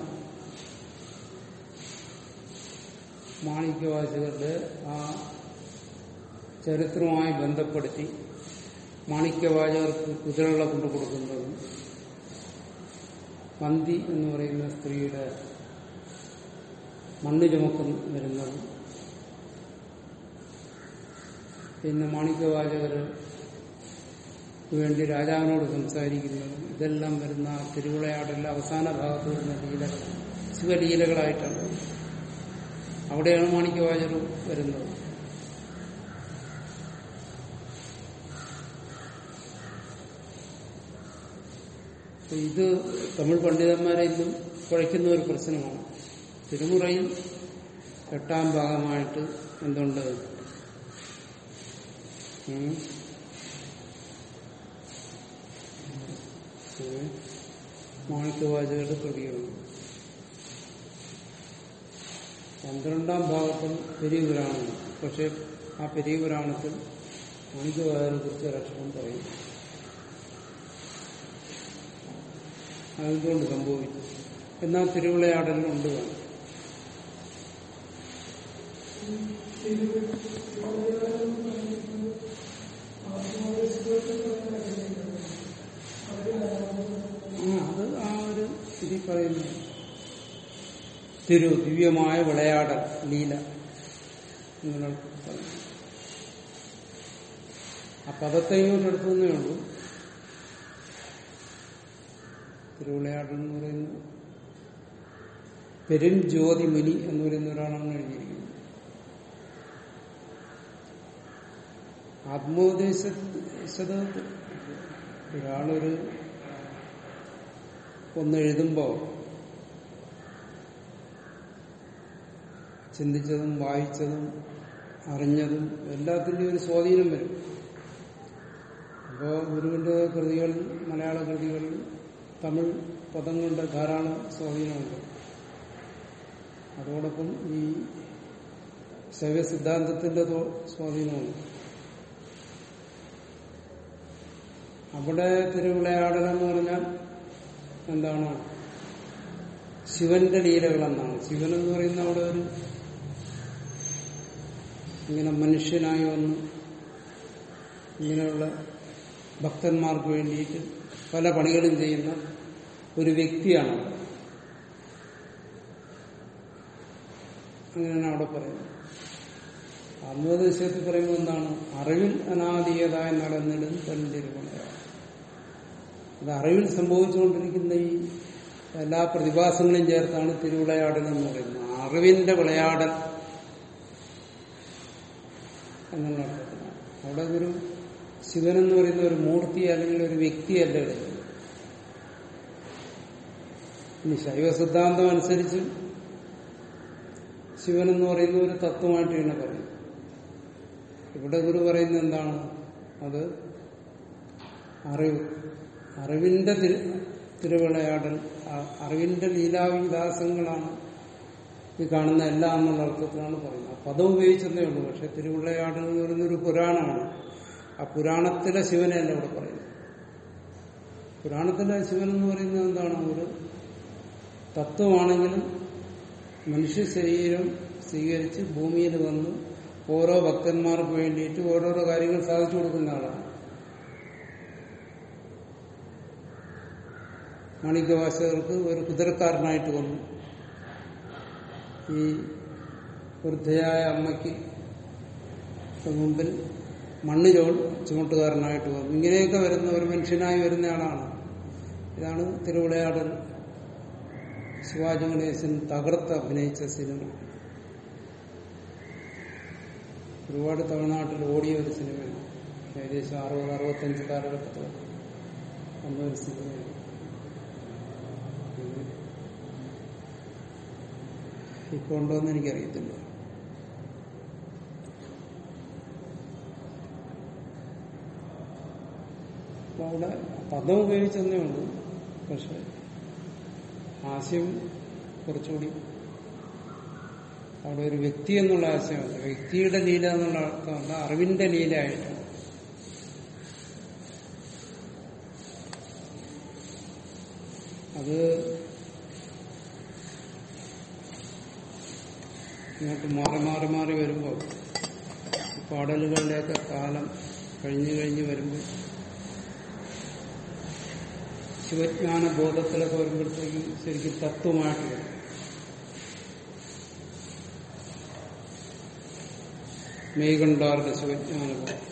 മാണിക്യവാചകരുടെ ആ ചരിത്രവുമായി ബന്ധപ്പെടുത്തി മാണിക്യവാചകർക്ക് കുതിരകളെ കൊണ്ടു കൊടുക്കുന്നതും പന്തി എന്ന് പറയുന്ന സ്ത്രീയുടെ മണ്ണ് ചുമക്കുന്നു വരുന്നതും പിന്നെ മാണിക്യവാചകർ വേണ്ടി രാജാവിനോട് സംസാരിക്കുന്നതും ഇതെല്ലാം വരുന്ന ആ തിരുവിളയാടലിലെ അവസാന ഭാഗത്ത് വരുന്ന ലീലകൾ ശിവലീലകളായിട്ടാണ് അവിടെയാണ് മാണിക്യവാചകർ വരുന്നത് അപ്പൊ ഇത് തമിഴ് പണ്ഡിതന്മാരെ ഇന്നും കുഴയ്ക്കുന്ന ഒരു പ്രശ്നമാണ് തിരുമുറയിൽ എട്ടാം ഭാഗമായിട്ട് എന്തുണ്ട് ഉം. ഉം. മാണിക്യവാചകരുടെ കൃതികളുണ്ട് പന്ത്രണ്ടാം ഭാഗത്തും പെരിയ പുരാണമാണ് പക്ഷെ ആ പെരിയ പുരാണത്തിൽ മാണിക്യവാചകരെ കുറിച്ച് ഒരക്ഷരം പറയും അതെന്തുകൊണ്ട് സംഭവിച്ചു എന്നാൽ തിരുവിളയാടലിനുണ്ട് കാണും ആ അത് ആ ഒരു ഇതിൽ പറയുന്നു തിരു ദിവ്യമായ വിളയാടൽ ലീല ഇങ്ങനെ പറഞ്ഞു ആ പദത്തെ ഇങ്ങോട്ട് എടുത്തേ ഉള്ളൂ തിരുവിളയാടൽ എന്ന് പറയുന്നത് പെരും ജ്യോതി മുനി എന്ന് പറയുന്ന ഒരാളാണ് എഴുതിയിരിക്കുന്നത് ആത്മോപദേശത ഒരാളൊരു ഒന്ന് എഴുതുമ്പോ ചിന്തിച്ചതും വായിച്ചതും അറിഞ്ഞതും എല്ലാത്തിൻ്റെയും ഒരു സ്വാധീനം വരും അപ്പോൾ ഗുരുവിന്റെ കൃതികളിൽ മലയാള കൃതികളിൽ തമിഴ് പദങ്ങളുടെ ധാരാളം സ്വാധീനമുണ്ട് അതോടൊപ്പം ഈ ശൈവ സിദ്ധാന്തത്തിന്റെ തോ- സ്വാധീനമുണ്ട് അവിടെ തിരുവിളയാടൽ എന്ന് പറഞ്ഞാൽ എന്താണ് ശിവന്റെ ലീലകളെന്നാണ് ശിവൻ എന്ന് പറയുന്ന അവിടെ ഒരു ഇങ്ങനെ മനുഷ്യനായി വന്ന് ഇങ്ങനെയുള്ള ഭക്തന്മാർക്ക് വേണ്ടിയിട്ട് പല പണികളും ചെയ്യുന്ന ഒരു വ്യക്തിയാണ് അവിടെ അങ്ങനെയാണ് അവിടെ പറയുന്നത് ആത്മോപദേശത്തിൽ പറയുമ്പോൾ എന്താണ് അറിവിൽ അനാദീയതായി നടന്നിടും തന്നിരുമണയാണ് അത് അറിവിൽ സംഭവിച്ചുകൊണ്ടിരിക്കുന്ന ഈ എല്ലാ പ്രതിഭാസങ്ങളും ചേർത്താണ് തിരുവിളയാടൽ എന്ന് പറയുന്നത് അറിവിന്റെ വിളയാടൽ എന്നുള്ള അർത്ഥത്തിലാണ് അവിടെ ഒരു ശിവൻ എന്ന് പറയുന്ന ഒരു മൂർത്തി അല്ലെങ്കിൽ ഒരു വ്യക്തിയല്ല എടുക്കുന്നത് ഇനി ശൈവ സിദ്ധാന്തം അനുസരിച്ച് ശിവൻ എന്ന് പറയുന്ന ഒരു തത്വമായിട്ട് തന്നെ പറയും ഇവിടെ ഗുരു പറയുന്നത് എന്താണ് അത് അറിവ് അറിവിന്റെ തിരു തിരുവിളയാടൽ ആ- അറിവിന്റെ ലീലാവിലാസങ്ങളാണ് ഈ കാണുന്ന എല്ലാം എന്നുള്ള അർത്ഥത്തിലാണ് പറയുന്നത് ആ പദം ഉപയോഗിച്ചതേ ഉള്ളൂ പക്ഷെ തിരുവിളയാടൽ എന്ന് പറയുന്നൊരു പുരാണമാണ് ആ പുരാണത്തിലെ ശിവനെയല്ല ഇവിടെ പറയുന്നത് പുരാണത്തിലെ ശിവൻ എന്ന് പറയുന്നത് എന്താണ് ഒരു തത്വമാണെങ്കിലും മനുഷ്യ ശരീരം സ്വീകരിച്ച് ഭൂമിയിൽ വന്ന് ഓരോ ഭക്തന്മാർക്ക് വേണ്ടിയിട്ട് ഓരോരോ കാര്യങ്ങൾ സാധിച്ചു കൊടുക്കുന്ന ആളാണ് മാണിക്യവാസകർക്ക് ഒരു കുതിരക്കാരനായിട്ട് വന്നു ഈ വൃദ്ധയായ അമ്മയ്ക്ക് മുമ്പിൽ മണ്ണ് ചോ ചുമട്ടുകാരനായിട്ട് വന്നു ഇങ്ങനെയൊക്കെ വരുന്ന ഒരു മനുഷ്യനായി വരുന്ന ആളാണ് ഇതാണ് തിരുവിളയാടൽ ശിവാജി ഗണേശൻ തകർത്ത് അഭിനയിച്ച സിനിമ ഒരുപാട് തമിഴ്നാട്ടിൽ ഓടിയ ഒരു സിനിമയാണ് ഏകദേശം അറുപത് അറുപത്തഞ്ച് കാലഘട്ടത്തിൽ വന്ന ഒരു സിനിമയാണ് ഇത് ഇപ്പൊ ഉണ്ടോന്ന് എനിക്കറിയത്തില്ല അപ്പൊ അവിടെ പദം ഉപയോഗിച്ചെന്നേ ഉള്ളൂ പക്ഷെ ആശയം കുറച്ചുകൂടി അവിടെ ഒരു വ്യക്തി എന്നുള്ള ആശയമല്ല വ്യക്തിയുടെ ലീല എന്നുള്ള അർത്ഥമല്ല അറിവിന്റെ ലീലയായിട്ടാണ് അത് ഇങ്ങോട്ട് മാറി മാറി മാറി വരുമ്പോൾ പാടലുകളുടെയൊക്കെ കാലം കഴിഞ്ഞു കഴിഞ്ഞ് വരുമ്പോൾ ശിവജ്ഞാന ബോധത്തിലൊക്കെ വരുമ്പോഴത്തേക്കും ശരിക്കും തത്വമായിട്ട് വരും മെയ്കണ്ടാറുടെ ശിവജ്ഞാന ബോധം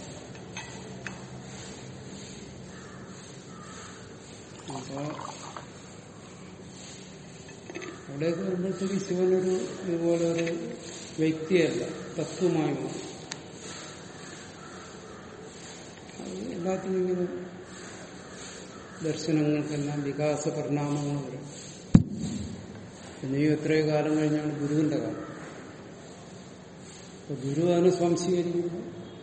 അപ്പോ അവിടെയൊക്കെ വരുമ്പോഴത്തേക്ക് ശിവനൊരു ഇതുപോലെ ഒരു വ്യക്തിയല്ല തത്വമായി മാറും അത് എല്ലാത്തിനും ഇങ്ങനെ ദർശനങ്ങൾക്കെല്ലാം വികാസ പരിണാമങ്ങൾ വരും പിന്നെയും എത്രയോ കാലം കഴിഞ്ഞാണ് ഗുരുവിന്റെ കാലം അപ്പൊ ഗുരു അതിനെ സംശീകരിക്കുമ്പോൾ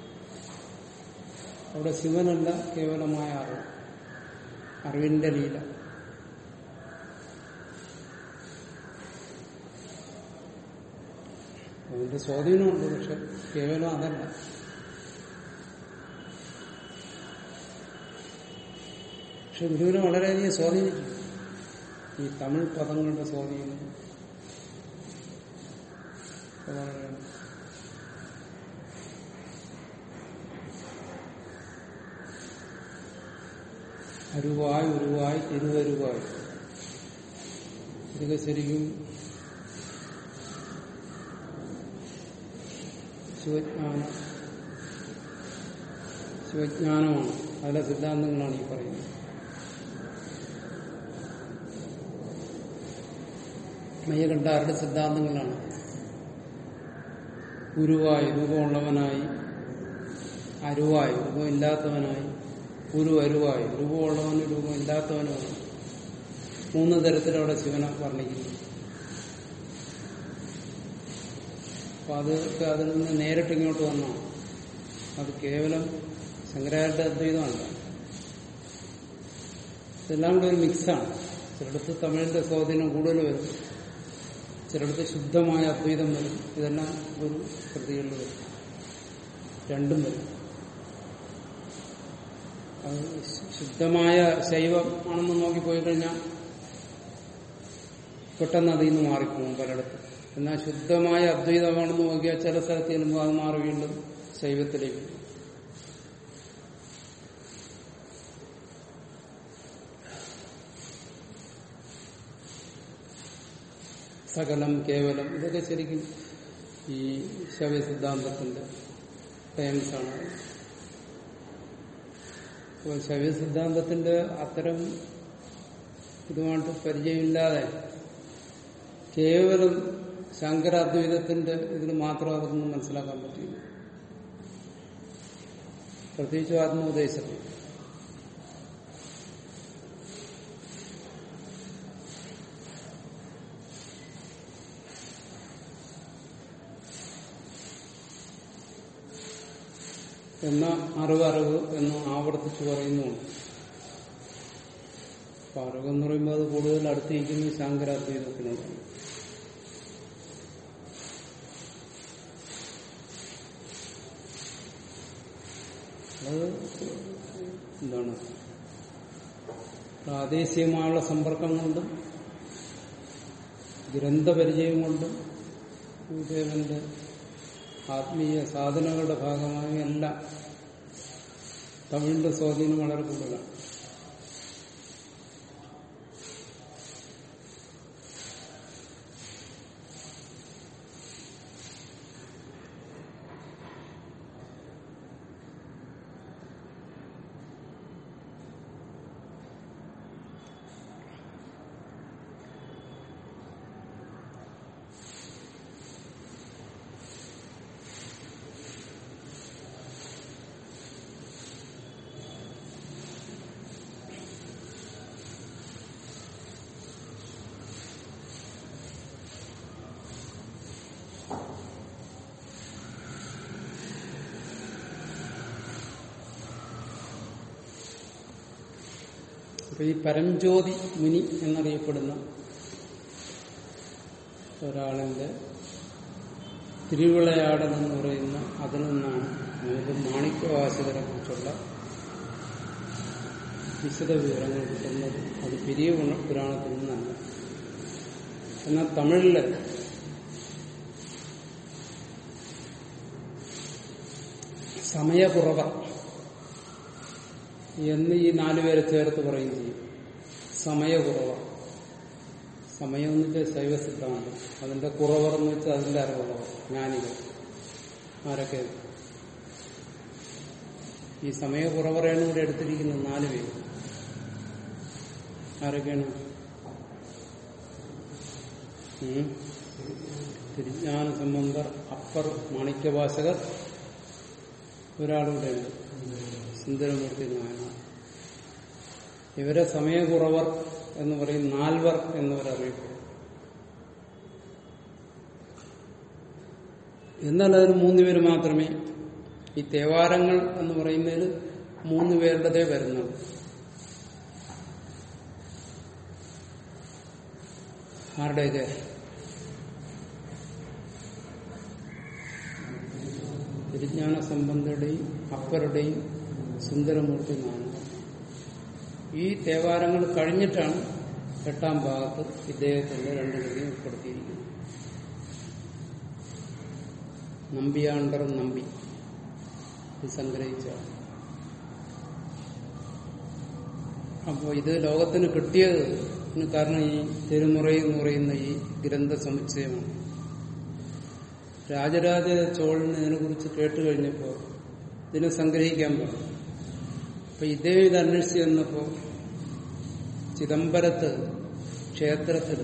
അവിടെ ശിവനല്ല കേവലമായ അറിവ് അറിവിന്റെ ലീല അതിന്റെ സ്വാധീനമുണ്ട് പക്ഷെ കേവലം അതല്ല പക്ഷെ ഗുരുവിനെ വളരെയധികം സ്വാധീനിച്ചു ഈ തമിഴ് പദങ്ങളുടെ സ്വാധീനം വളരെ അരുവായി ഉരുവായി തിരുവരുവായി ഇതൊക്കെ ശരിക്കും ശിവജ്ഞാന ശിവജ്ഞാനമാണ് അതിലെ സിദ്ധാന്തങ്ങളാണ് ഈ പറയുന്നത് മയ്യകണ്ഠാരുടെ സിദ്ധാന്തങ്ങളാണ് ഗുരുവായി രൂപമുള്ളവനായി അരുവായി രൂപമില്ലാത്തവനായി ഗുരു അരുവായി രൂപമുള്ളവനും രൂപമില്ലാത്തവനുമാണ് മൂന്ന് തരത്തിലവിടെ ശിവനെ വർണ്ണിക്കുന്നു അപ്പൊ അതൊക്കെ അതിൽ നിന്ന് നേരിട്ട് ഇങ്ങോട്ട് വന്നോ അത് കേവലം ശങ്കരാചാര്യ അദ്വൈതമല്ല ഇതെല്ലാം കൂടെ ഒരു മിക്സാണ് ചിലടത്ത് തമിഴിന്റെ സ്വാധീനം കൂടുതൽ വരും ചിലടത്ത് ശുദ്ധമായ അദ്വൈതം വരും ഇതെല്ലാം ഒരു കൃതികളിൽ വരും രണ്ടും വരും അത് ശുദ്ധമായ ശൈവം ആണെന്ന് നോക്കി പോയി കഴിഞ്ഞാൽ പെട്ടെന്ന് അതിൽ നിന്ന് മാറിപ്പോകും പലയിടത്തും എന്നാൽ ശുദ്ധമായ അദ്വൈതമാണെന്ന് നോക്കിയാൽ ചില സ്ഥലത്ത് ചെല്ലുമ്പോൾ അത് മാറി വീണ്ടും ശൈവത്തിലേക്ക് പോകും. സകലം കേവലം ഇതൊക്കെ ശരിക്കും ഈ ശൈവ സിദ്ധാന്തത്തിന്റെ ടൈംസ് ആണ് അപ്പോൾ ശൈവ സിദ്ധാന്തത്തിന്റെ അത്തരം ഇതുമായിട്ട് പരിചയമില്ലാതെ കേവലം ശങ്കരാദ്വൈതത്തിന്റെ ഇതിൽ മാത്രം അതൊന്നും മനസ്സിലാക്കാൻ പറ്റില്ല പ്രത്യേകിച്ച് ആത്മോപദേശത്തിൽ എന്ന അറിവ് അറിവ് എന്ന് ആവർത്തിച്ച് പറയുന്നുണ്ട് അപ്പൊ അറിവെന്ന് പറയുമ്പോൾ അത് കൂടുതൽ അടുത്തിരിക്കുന്നത് ശാങ്കരാദ്വൈതത്തിനോടാണ് അത് എന്താണ് പ്രാദേശികമായുള്ള സമ്പർക്കം കൊണ്ടും ഗ്രന്ഥപരിചയം കൊണ്ടും ഗുരുദേവന്റെ ആത്മീയ സാധനങ്ങളുടെ ഭാഗമായി എല്ലാം തമിഴിന്റെ സ്വാധീനം വളരെ കൂടുതലാണ് അപ്പൊ ഈ പരംജ്യോതി മുനി എന്നറിയപ്പെടുന്ന ഒരാളിന്റെ തിരുവിളയാടൻ എന്ന് പറയുന്ന അതിൽ നിന്നാണ് നമുക്ക് മാണിക്യവാസികരെ കുറിച്ചുള്ള വിശദ വിവരങ്ങൾ കിട്ടുന്നത് അത് പെരിയ പുണ- പുരാണത്തിൽ നിന്നല്ല എന്നാൽ തമിഴില് സമയകുറവർ എന്ന് ഈ നാലുപേരെ ചേർത്ത് പറയും ചെയ്യും സമയകുറവർ സമയം എന്ന് വെച്ചാൽ ശൈവസിദ്ധമാണ് അതിന്റെ കുറവർ എന്ന് വെച്ചാൽ അതിന്റെ അറിവുള്ളവർ ജ്ഞാനികൾ ആരൊക്കെ ഈ സമയകുറവറയാണ് ഇവിടെ എടുത്തിരിക്കുന്നത് നാല് പേര് ആരൊക്കെയാണ് ഉം? തിരുജ്ഞാന സംബന്ധർ അപ്പർ മാണിക്യവാസകർ ഒരാളുടെ ഉണ്ട് സുന്ദരമൂർത്തി നായനാർ ഇവരെ സമയകുറവർ എന്ന് പറയും നാൽവർ എന്നിവരറിയപ്പെടും എന്നാൽ അതിന് മൂന്ന് പേര് മാത്രമേ ഈ തേവാരങ്ങൾ എന്ന് പറയുന്നതിൽ മൂന്ന് പേരുടേതേ വരുന്നുള്ളൂ ആരുടെയൊക്കെ തിരുജ്ഞാന സംബന്ധയുടെയും അപ്പരുടെയും സുന്ദരമൂർത്തി നായനാർ ഈ തേവാരങ്ങൾ കഴിഞ്ഞിട്ടാണ് എട്ടാം ഭാഗത്ത് ഇദ്ദേഹത്തിന്റെ രണ്ടു കൃതിയും ഉൾപ്പെടുത്തിയിരിക്കുന്നത് നമ്പിയാണ്ടറും നമ്പി ഇത് സംഗ്രഹിച്ച അപ്പോൾ ഇത് ലോകത്തിന് കിട്ടിയത് ഇതിന് കാരണം ഈ തിരുമുറ എന്ന് പറയുന്ന ഈ ഗ്രന്ഥ സമുച്ചയമാണ് രാജരാജ ചോളന് ഇതിനെക്കുറിച്ച് കേട്ട് കഴിഞ്ഞപ്പോൾ ഇതിനെ സംഗ്രഹിക്കാൻ പറഞ്ഞു അപ്പൊ ഇദ്ദേഹം ഇത് അന്വേഷിച്ച് ചെന്നപ്പോ ചിദംബരത്ത് ക്ഷേത്രത്തിൽ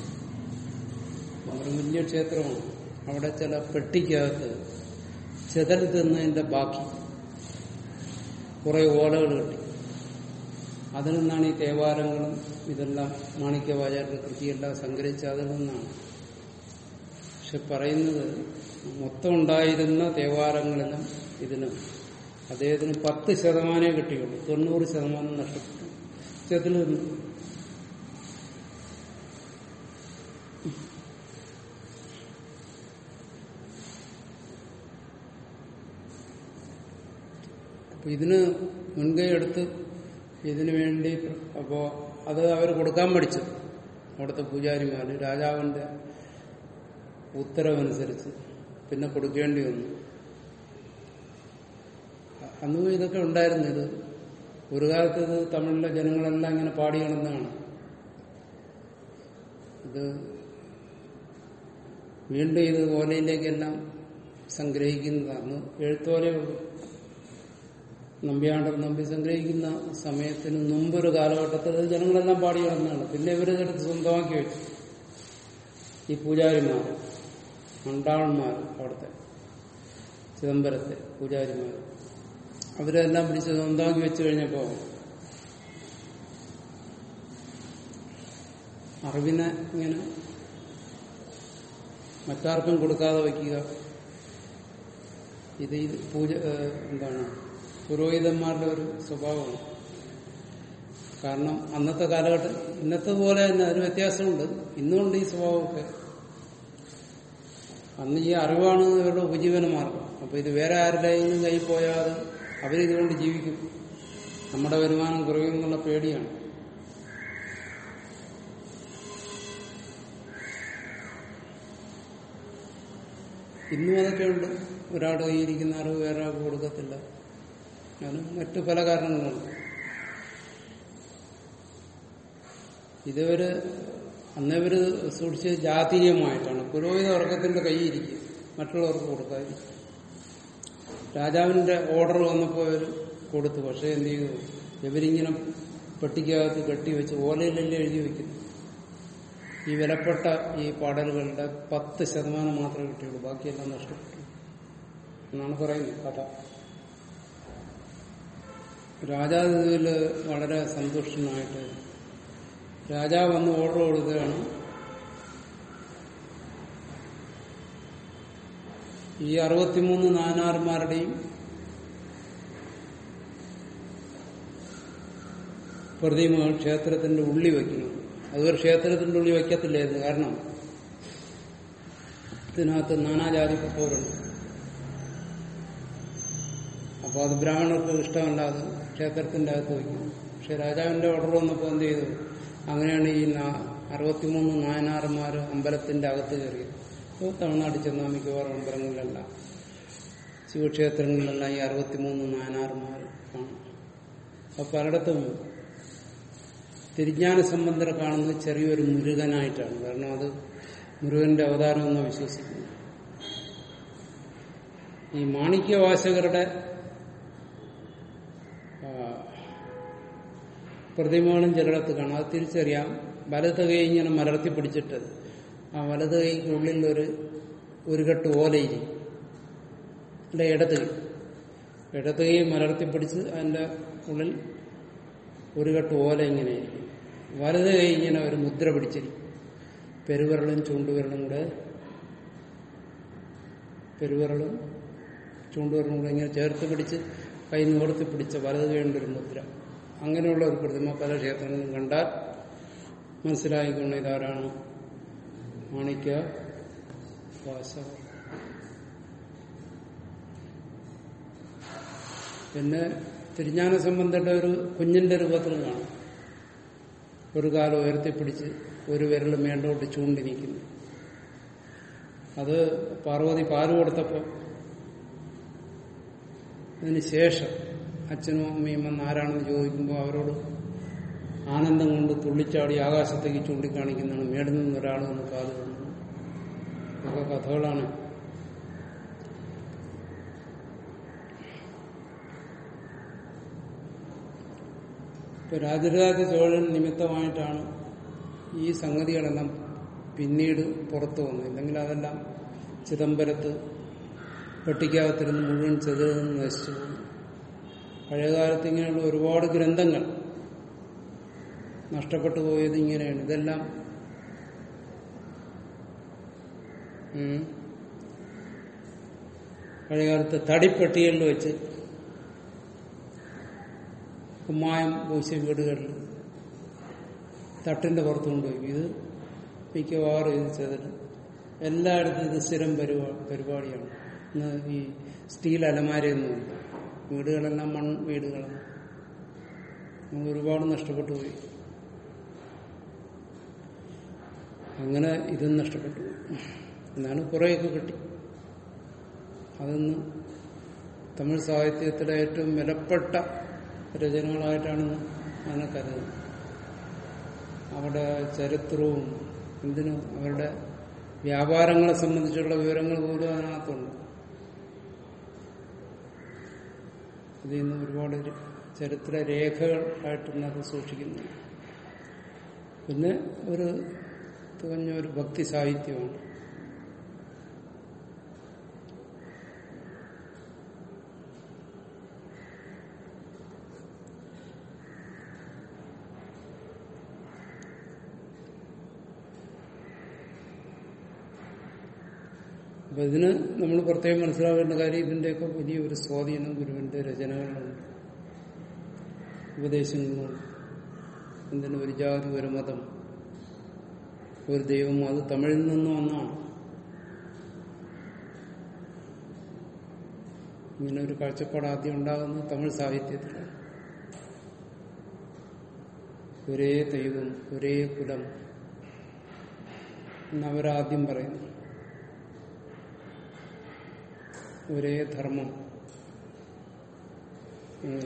വളരെ വലിയ ക്ഷേത്രമാണ് അവിടെ ചില പെട്ടിക്കകത്ത് ചെതൽ തിന്നതിന്റെ ബാക്കി കുറെ ഓലകൾ കിട്ടി അതിൽ നിന്നാണ് ഈ തേവാരങ്ങളും ഇതെല്ലാം മാണിക്യവാചാരുടെ കൃതിയെല്ലാം സംഗ്രഹിച്ച് അതിൽ നിന്നാണ് പക്ഷെ പറയുന്നത് മൊത്തം ഉണ്ടായിരുന്ന തേവാരങ്ങളിലും ഇതിനും അദ്ദേഹത്തിന് പത്ത് ശതമാനമേ കിട്ടിയുള്ളൂ തൊണ്ണൂറ് ശതമാനം നഷ്ടപ്പെട്ടു ചെതിൽ നിന്നു അപ്പൊ ഇതിന് മുൻകൈ എടുത്ത് ഇതിനു വേണ്ടി അപ്പോ അത് അവർ കൊടുക്കാൻ പഠിച്ചു അവിടുത്തെ പൂജാരിമാര് രാജാവിന്റെ ഉത്തരവനുസരിച്ച് പിന്നെ കൊടുക്കേണ്ടി വന്നു അന്നും ഇതൊക്കെ ഉണ്ടായിരുന്നു ഇത് ഒരു കാലത്ത് ഇത് തമിഴിലെ ജനങ്ങളെല്ലാം ഇങ്ങനെ പാടി കിടന്നതാണ് ഇത് വീണ്ടും ഇത് ഓലയിലേക്കെല്ലാം സംഗ്രഹിക്കുന്നതാണ് എഴുത്തോലയുള്ളൂ നമ്പിയാണ്ടർ നമ്പി സംഗ്രഹിക്കുന്ന സമയത്തിന് മുമ്പൊരു കാലഘട്ടത്തിൽ ഇത് ജനങ്ങളെല്ലാം പാടി കിടന്നതാണ് പിന്നെ ഇവരിതെടുത്ത് സ്വന്തമാക്കി വെച്ചു ഈ പൂജാരിമാർ മണ്ടാളന്മാർ അവിടുത്തെ ചിദംബരത്തെ പൂജാരിമാർ അവരെല്ലാം പിടിച്ച് സ്വന്തമാക്കി വെച്ചു കഴിഞ്ഞപ്പോ അറിവിനെ ഇങ്ങനെ മറ്റാർക്കും കൊടുക്കാതെ വയ്ക്കുക ഇത് ഇത് പൂജ ഏഹ്, എന്താണ് പുരോഹിതന്മാരുടെ ഒരു സ്വഭാവമാണ് കാരണം അന്നത്തെ കാലഘട്ടം ഇന്നത്തെ പോലെ തന്നെ അതിന് വ്യത്യാസമുണ്ട് ഇന്നുകൊണ്ട് ഈ സ്വഭാവമൊക്കെ അന്ന് ഈ അറിവാണ് ഇവരുടെ ഉപജീവന മാർഗം അപ്പൊ ഇത് വേറെ ആരുടെയും കയ്യിൽ പോയാൽ അവരിതുകൊണ്ട് ജീവിക്കും നമ്മുടെ വരുമാനം കുറയുമെന്നുള്ള പേടിയാണ് ഇന്നും അതൊക്കെ ഉണ്ട് ഒരാളുടെ കയ്യിരിക്കുന്ന അറിവ് വേറെ ആൾക്ക് കൊടുക്കത്തില്ല അതിന് മറ്റു പല കാരണങ്ങളുണ്ട് ഇതുവരെ അന്നവര് സൂക്ഷിച്ച് ജാതീയമായിട്ടാണ് പുരോഹിത വർഗത്തിന്റെ കൈയിരിക്കും മറ്റുള്ളവർക്ക് കൊടുക്കാതിരിക്കും രാജാവിന്റെ ഓർഡർ വന്നപ്പോൾ അവർ കൊടുത്തു പക്ഷെ എന്ത് ചെയ്തു ഇവരിങ്ങനെ പെട്ടിക്കകത്ത് കെട്ടിവെച്ച് ഓലയിലല്ലേ എഴുതി വെക്കുന്നു ഈ വിലപ്പെട്ട ഈ പാടലുകളുടെ പത്ത് ശതമാനം മാത്രമേ കിട്ടിയുള്ളൂ ബാക്കിയെല്ലാം നഷ്ടപ്പെട്ടു എന്നാണ് പറയുന്നത് കഥ രാജാവ് ഇതിൽ വളരെ സന്തുഷ്ടനായിട്ട് രാജാവ് വന്ന് ഓർഡർ കൊടുക്കുകയാണ് ഈ അറുപത്തിമൂന്ന് നാനാർമാരുടെയും പ്രതിമകൾ ക്ഷേത്രത്തിന്റെ ഉള്ളി വയ്ക്കുന്നത് അതുവരെ ക്ഷേത്രത്തിന്റെ ഉള്ളി വയ്ക്കത്തില്ലായിരുന്നു കാരണം ഇതിനകത്ത് നാനാജാതിപ്പെട്ടവരുണ്ട് അപ്പോൾ അത് ബ്രാഹ്മണർക്ക് ഇഷ്ടമല്ലാതെ ക്ഷേത്രത്തിന്റെ അകത്ത് വയ്ക്കും പക്ഷെ രാജാവിന്റെ ഓർഡർ വന്നപ്പോൾ എന്ത് ചെയ്തു അങ്ങനെയാണ് ഈ നാ- അറുപത്തിമൂന്ന് നായനാർമാർ അമ്പലത്തിന്റെ അകത്ത് കയറിയത് അപ്പോൾ തമിഴ്നാട്ടിൽ ചെന്നാൽ മിക്കവാറും അമ്പലങ്ങളിലെല്ലാം ശിവക്ഷേത്രങ്ങളിലെല്ലാം ഈ അറുപത്തിമൂന്ന് നായനാർമാർ കാണും അപ്പൊ പലയിടത്തും തിരിഞ്ഞാന സംബന്ധരെ കാണുന്നത് ചെറിയൊരു മുരുകനായിട്ടാണ് കാരണം അത് മുരുകന്റെ അവതാരം എന്ന് വിശ്വസിക്കുന്നു ഈ മാണിക്യവാചകരുടെ ആ, പ്രതിമകളും ചിലയിടത്ത് കാണാം അത് തിരിച്ചറിയാം വലത് കൈ ഇങ്ങനെ മലർത്തി പിടിച്ചിട്ട് ആ വലത് കൈക്കുള്ളിൽ ഒരു ഒരു കെട്ട് ഓലയിരിക്കും അല്ല ഇടത് കൈ ഇടത് കൈ മലർത്തി പിടിച്ച് അതിന്റെ ഉള്ളിൽ ഒരു കെട്ട് ഓല ഇങ്ങനെയായിരിക്കും വലത് കൈ ഇങ്ങനെ ഒരു മുദ്ര പിടിച്ചിരിക്കും പെരുവിരലും ചൂണ്ടുവിരലും കൂടെ പെരുവിരലും ചൂണ്ടുവിരലും കൂടെ ഇങ്ങനെ ചേർത്ത് പിടിച്ച് കൈ നിവർത്തി പിടിച്ച വലത് കൈയുടെ ഒരു മുദ്ര അങ്ങനെയുള്ള ഒരു പ്രതിമ പല ക്ഷേത്രങ്ങളിലും കണ്ടാൽ മനസ്സിലായിക്കൊണ്ട് ഇതാരാണ് മാണിക്യ വാസവർ പിന്നെ തിരിഞ്ഞാന സംബന്ധയുടെ ഒരു കുഞ്ഞിന്റെ രൂപത്തിൽ കാണാം ഒരു കാലം ഉയർത്തിപ്പിടിച്ച് ഒരു വിരൽ മേണ്ടോട്ട് ചൂണ്ടി നിൽക്കുന്നു അത് പാർവതി പാല് കൊടുത്തപ്പോൾ അതിന് ശേഷം അച്ഛനും അമ്മയും വന്ന് ആരാണെന്ന് ചോദിക്കുമ്പോൾ അവരോട് ആനന്ദം കൊണ്ട് തുള്ളിച്ചാടി ആകാശത്തേക്ക് ചൂണ്ടിക്കാണിക്കുന്നതാണ് മേളിൽ നിന്ന് ഒരാൾ വന്ന് പാല് തന്നു ഇതൊക്കെ കഥകളാണ് ഇപ്പൊ രാജരാജ ചോഴൻ നിമിത്തമായിട്ടാണ് ഈ സംഗതികളെല്ലാം പിന്നീട് പുറത്തു വന്നത് ഇല്ലെങ്കിൽ അതെല്ലാം ചിദംബരത്ത് പെട്ടിക്കകത്തിരുന്ന് മുഴുവൻ ചെറുതെന്ന് നശിച്ചു പോകും പഴയകാലത്ത് ഇങ്ങനെയുള്ള ഒരുപാട് ഗ്രന്ഥങ്ങൾ നഷ്ടപ്പെട്ടു പോയത് ഇങ്ങനെയാണ് ഇതെല്ലാം ഉം, പഴയകാലത്ത് തടിപ്പെട്ടികളിൽ വെച്ച് കുമ്മായം പൂശിയ വീടുകളിൽ തട്ടിന്റെ പുറത്ത് കൊണ്ടുപോയി ഇത് മിക്കവാറും ഇത് ചെയ്തിട്ട് എല്ലായിടത്തും ഇത് സ്ഥിരം പരിപാ പരിപാടിയാണ് ഇന്ന് ഈ സ്റ്റീൽ അലമാരയൊന്നുമില്ല വീടുകളെല്ലാം മൺ വീടുകളാണ് നമുക്ക് ഒരുപാട് നഷ്ടപ്പെട്ടു പോയി അങ്ങനെ ഇതും നഷ്ടപ്പെട്ടു പോയി എന്നാലും കുറേയൊക്കെ കിട്ടി അതൊന്ന് തമിഴ് സാഹിത്യത്തിലെ ഏറ്റവും വിലപ്പെട്ട രചനകളായിട്ടാണ് അതിനെ കരുതുന്നത് അവിടെ ചരിത്രവും എന്തിനും അവരുടെ വ്യാപാരങ്ങളെ സംബന്ധിച്ചുള്ള വിവരങ്ങൾ പോലും അതിനകത്തുണ്ട് ഇതിൽ നിന്ന് ഒരുപാട് ര- ചരിത്ര രേഖകളായിട്ടാണ് അത് സൂക്ഷിക്കുന്നത് പിന്നെ ഒരു തികഞ്ഞ ഒരു ഭക്തി സാഹിത്യമാണ് അപ്പൊ ഇതിന് നമ്മൾ പ്രത്യേകം മനസ്സിലാക്കേണ്ട കാര്യം ഇതിന്റെയൊക്കെ വലിയൊരു സ്വാധീനം ഗുരുവിന്റെ രചനകളിലുണ്ട് ഉപദേശങ്ങളുണ്ട് എന്തിന് ഒരു ജാതി ഒരു മതം ഒരു ദൈവം അത് തമിഴിൽ നിന്ന് വന്നാണ് ഇങ്ങനെ ഒരു കാഴ്ചപ്പാട് ആദ്യം ഉണ്ടാകുന്നത് തമിഴ് സാഹിത്യത്തിലാണ് ഒരേ ദൈവം ഒരേ കുലം എന്നവരാദ്യം പറയുന്നു ഒരേ ധർമ്മം ഉം.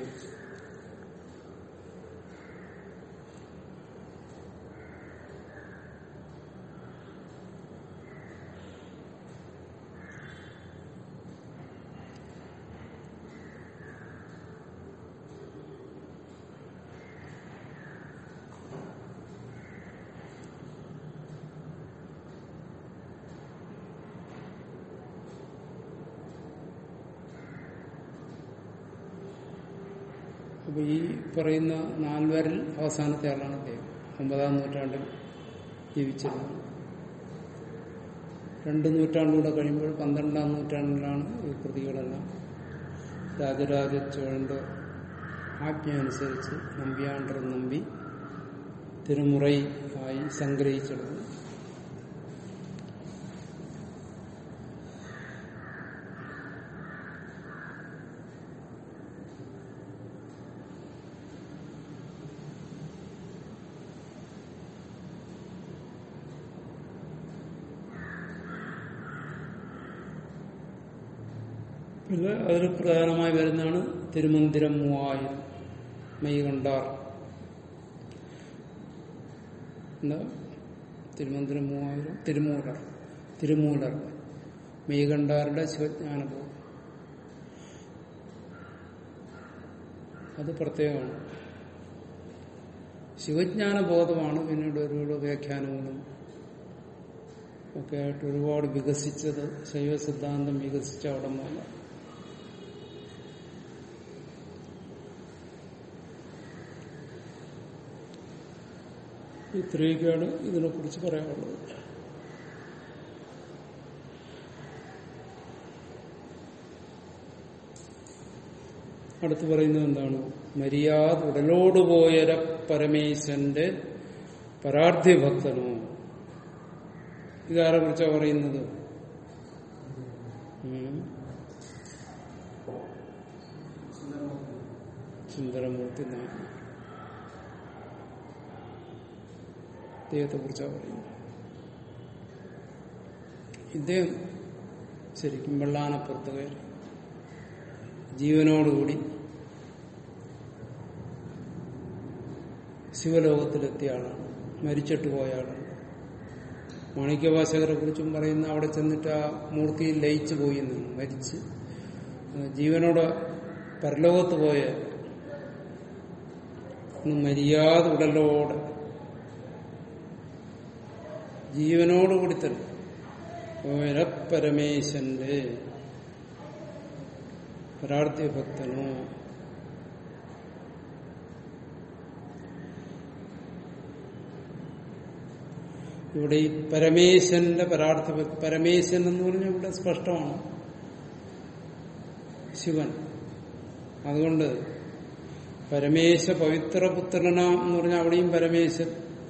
അപ്പൊ ഈ പറയുന്ന നാൽവരിൽ അവസാനത്തെ ആളാണ് അദ്ദേഹം ഒമ്പതാം നൂറ്റാണ്ടിൽ ജീവിച്ചിരുന്നത് രണ്ട് നൂറ്റാണ്ടുകൂടെ കഴിയുമ്പോൾ പന്ത്രണ്ടാം നൂറ്റാണ്ടിലാണ് ഈ കൃതികളെല്ലാം രാജരാജ ചോഴന്റെ ആജ്ഞ അനുസരിച്ച് നമ്പ്യാണ്ടർ നമ്പി തിരുമുറൈ ആയി സംഗ്രഹിച്ചെടുത്തു പിന്നെ അതിൽ പ്രധാനമായി വരുന്നതാണ് തിരുമന്ദിരം മൂവായിരം മെയ്കണ്ടാർ എന്താ തിരുമന്ദിരം മൂവായിരം തിരുമൂലർ തിരുമൂലർ മെയ്കണ്ടാറുടെ ശിവജ്ഞാനബോധം അത് പ്രത്യേകമാണ് ശിവജ്ഞാനബോധമാണ് പിന്നീട് ഒരുപാട് വ്യാഖ്യാനങ്ങളും ഒക്കെ ആയിട്ട് ഒരുപാട് വികസിച്ചത് ശൈവ സിദ്ധാന്തം വികസിച്ച അവിടെ മുതല ഇത്രയൊക്കെയാണ് ഇതിനെക്കുറിച്ച് പറയാനുള്ളത് അടുത്ത് പറയുന്നത് എന്താണ് മര്യാദ ഉടലോട് പോയര പരമേശന്റെ പരാർത്ഥ്യ ഭക്തനോ ഇതാരെ കുറിച്ചാ പറയുന്നത് ഉം. സുന്ദരമൂർത്തി നായർ ഇദ്ദേഹത്തെ കുറിച്ചാ പറയുന്നത് ഇദ്ദേഹം ശരിക്കും വെള്ളാനപ്പുറത്ത് കയറി ജീവനോടുകൂടി ശിവലോകത്തിലെത്തിയ ആളാണ് മരിച്ചിട്ട് പോയ ആളാണ് മാണിക്യവാസകരെ കുറിച്ചും പറയുന്ന അവിടെ ചെന്നിട്ട് ആ മൂർത്തിയിൽ ലയിച്ചു പോയി നിന്ന് മരിച്ച് ജീവനോട് പരലോകത്ത് പോയ ഒന്ന് മര്യാദ ഉടലോടെ ജീവനോടുകൂടി തന്നെ പരമേശന്റെ പരാർത്ഥ്യ ഭക്തനോ ഇവിടെ ഈ പരമേശന്റെ പരാർത്ഥ പരമേശൻ എന്ന് പറഞ്ഞാൽ ഇവിടെ സ്പഷ്ടമാണ് ശിവൻ അതുകൊണ്ട് പരമേശ പവിത്രപുത്രനാം എന്ന് പറഞ്ഞാൽ അവിടെയും പരമേശൻ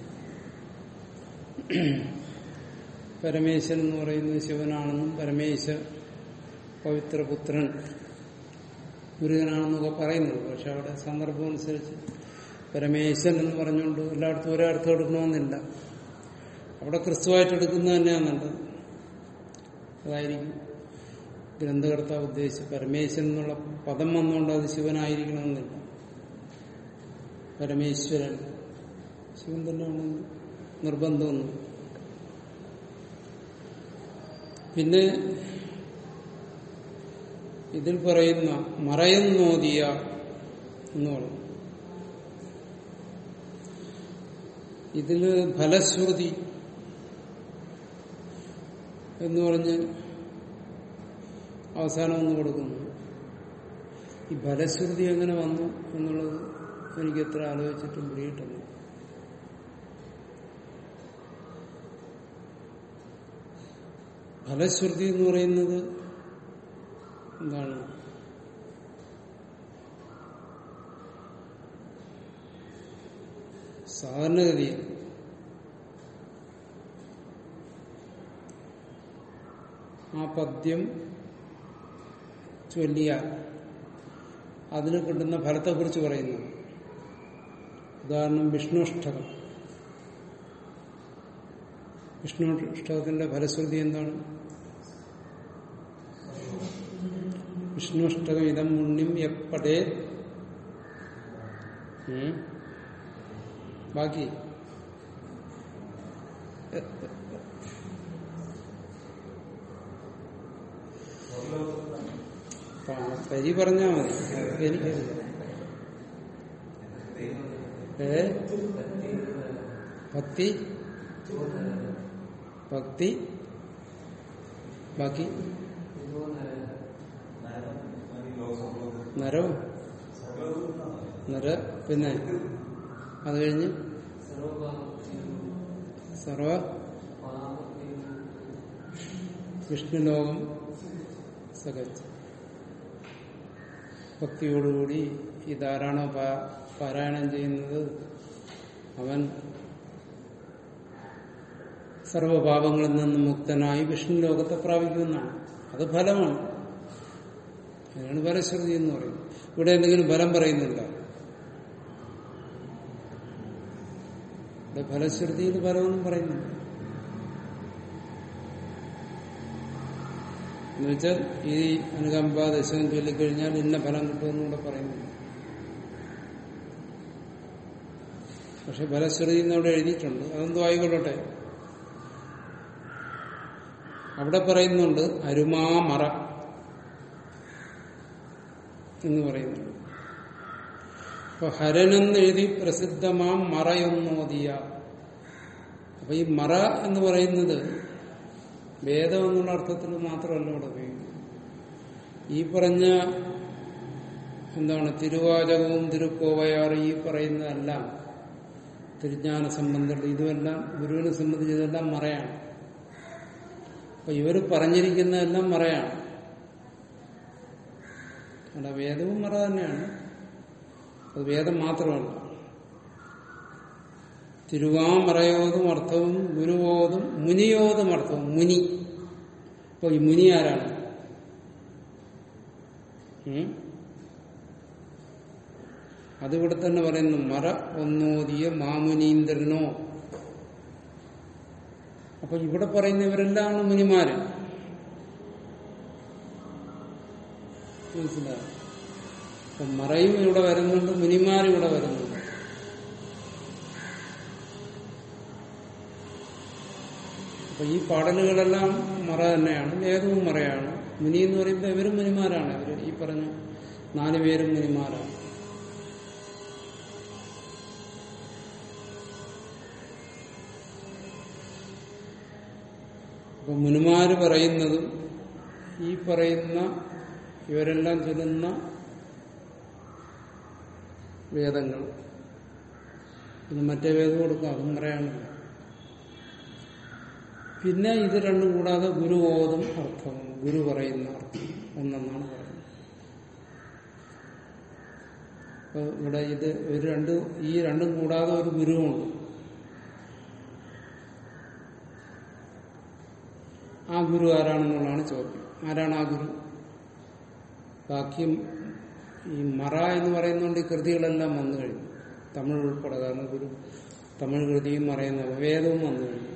പരമേശൻ എന്ന് പറയുന്നത് ശിവനാണെന്നും പരമേശ പവിത്രപുത്രൻ മുരുകനാണെന്നൊക്കെ പറയുന്നത് പക്ഷെ അവിടെ സന്ദർഭം അനുസരിച്ച് പരമേശൻ എന്ന് പറഞ്ഞുകൊണ്ട് എല്ലായിടത്തും ഒരേ അർത്ഥം എടുക്കണമെന്നില്ല അവിടെ ക്രിസ്തുവായിട്ട് എടുക്കുന്നത് തന്നെയാണ് നല്ലത് അതായിരിക്കും ഗ്രന്ഥകർത്താവ് ഉദ്ദേശിച്ച് പരമേശ്വരൻ എന്നുള്ള പദം വന്നുകൊണ്ട് അത് ശിവനായിരിക്കണമെന്നില്ല പരമേശ്വരൻ ശിവൻ തന്നെയാണ് നിർബന്ധമൊന്നും പിന്നെ ഇതിൽ പറയുന്ന മറയുന്നോതിയ എന്ന് പറയും ഇതില് ഫലശ്രുതി എന്ന് പറഞ്ഞ് അവസാനം ഒന്ന് കൊടുക്കുന്നു ഈ ഫലശ്രുതി എങ്ങനെ വന്നു എന്നുള്ളത് എനിക്ക് എത്ര ആലോചിച്ചിട്ടും പിടിയിട്ടില്ല ഫലശ്രുതി എന്ന് പറയുന്നത് എന്താണ് സാധാരണഗതിയിൽ ആ പദ്യം ചൊല്ലിയാൽ അതിന് കിട്ടുന്ന ഫലത്തെക്കുറിച്ച് പറയുന്നു ഉദാഹരണം വിഷ്ണുഷ്ടകം വിഷ്ണുഷ്ടകത്തിന്റെ ഫലശ്രുതി എന്താണ് വിഷ്ണുഷ്ടകം ഇതം മുണ്ണിം എപ്പടേ ബാക്കി പരി പറഞ്ഞാ മതി എനിക്ക് ഏ ഭക്തി ഭക്തി ബാക്കി നരോ നര പിന്നെ അത് കഴിഞ്ഞ് സർവ വിഷ്ണുലോകം സകച്ച് ഭക്തിയോടുകൂടി ഇതാരാണോ പാ- പാരായണം ചെയ്യുന്നത് അവൻ സർവപാപങ്ങളിൽ നിന്ന് മുക്തനായി വിഷ്ണു ലോകത്തെ പ്രാപിക്കുമെന്നാണ് അത് ഫലമാണ് അതിനാണ് ഫലശ്രുതി എന്ന് പറയുന്നത് ഇവിടെ എന്തെങ്കിലും ഫലം പറയുന്നില്ല ഇവിടെ ഫലശ്രുതിയിൽ ഫലമൊന്നും പറയുന്നില്ല എന്നുവെച്ചാൽ ഈ അനുകമ്പ ദശകം ചൊല്ലിക്കഴിഞ്ഞാൽ ഇന്ന ഫലം കിട്ടുമെന്ന് ഇവിടെ പറയുന്നില്ല പക്ഷെ ഫലശ്രുതി എന്നവിടെ എഴുതിയിട്ടുണ്ട് അതെന്തോ ആയിക്കൊള്ളട്ടെ അവിടെ പറയുന്നുണ്ട് അരുമാമറ എന്ന് പറയുന്നുണ്ട് അപ്പൊ ഹരനെന്ന് എഴുതി പ്രസിദ്ധമാം മറയൊന്നോതിയ അപ്പൊ ഈ മറ എന്ന് പറയുന്നത് വേദം എന്നുള്ള അർത്ഥത്തിൽ മാത്രമല്ല ഇവിടെ ഉപയോഗിക്കുന്നത് ഈ പറഞ്ഞ എന്താണ് തിരുവാചകവും തിരുക്കോവയാറ് ഈ പറയുന്നതെല്ലാം തിരുജ്ഞാന സംബന്ധമുള്ള ഇതുമെല്ലാം ഗുരുവിനെ സംബന്ധിച്ച് ഇതെല്ലാം മറയാണ് അപ്പൊ ഇവർ പറഞ്ഞിരിക്കുന്നതെല്ലാം മറയാണ് അല്ല വേദവും മറ തന്നെയാണ് അത് വേദം മാത്രമല്ല തിരുവാമറയോതും അർത്ഥവും ഗുരുവോതും മുനിയോതും അർത്ഥവും മുനി അപ്പൊ ഈ മുനി ആരാണ് ഉം? അതിവിടെ തന്നെ പറയുന്നു മറ ഒന്നോതിയ മാമുനീന്ദ്രനോ അപ്പൊ ഇവിടെ പറയുന്നവരെല്ലാം മുനിമാര് മനസ്സിലായോ അപ്പൊ മറയും ഇവിടെ വരുന്നുണ്ട് മുനിമാരും ഇവിടെ വരുന്നുണ്ട് അപ്പൊ ഈ പാടലുകളെല്ലാം മറ തന്നെയാണ് വേദവും മറയാണ് മുനി എന്ന് പറയുമ്പോൾ ഇവരും മുനിമാരാണ് ഇവര് ഈ പറഞ്ഞ നാല് പേരും മുനിമാരാണ് അപ്പൊ മുനിമാര് പറയുന്നതും ഈ പറയുന്ന ഇവരെല്ലാം ചൊല്ലുന്ന വേദങ്ങൾ ഇത് മറ്റേ വേദം കൊടുക്കും അതും പറയാനില്ല പിന്നെ ഇത് രണ്ടും കൂടാതെ ഗുരു ഓതും അർത്ഥം ഗുരു പറയുന്ന അർത്ഥം ഒന്നെന്നാണ് പറയുന്നത് അപ്പൊ ഇവിടെ ഇത് ഒരു രണ്ട് ഈ രണ്ടും കൂടാതെ ഒരു ഗുരുവുണ്ട് ആ ഗുരു ആരാണെന്നുള്ളതാണ് ചോദ്യം ആരാണ് ആ ഗുരു ബാക്കി ഈ മറ എന്ന് പറയുന്നതുകൊണ്ട് ഈ കൃതികളെല്ലാം വന്നു കഴിഞ്ഞു തമിഴ് ഉൾപ്പെടെ കാരണം ഗുരു തമിഴ് കൃതിയും പറയുന്നത് വേദവും വന്നു കഴിഞ്ഞു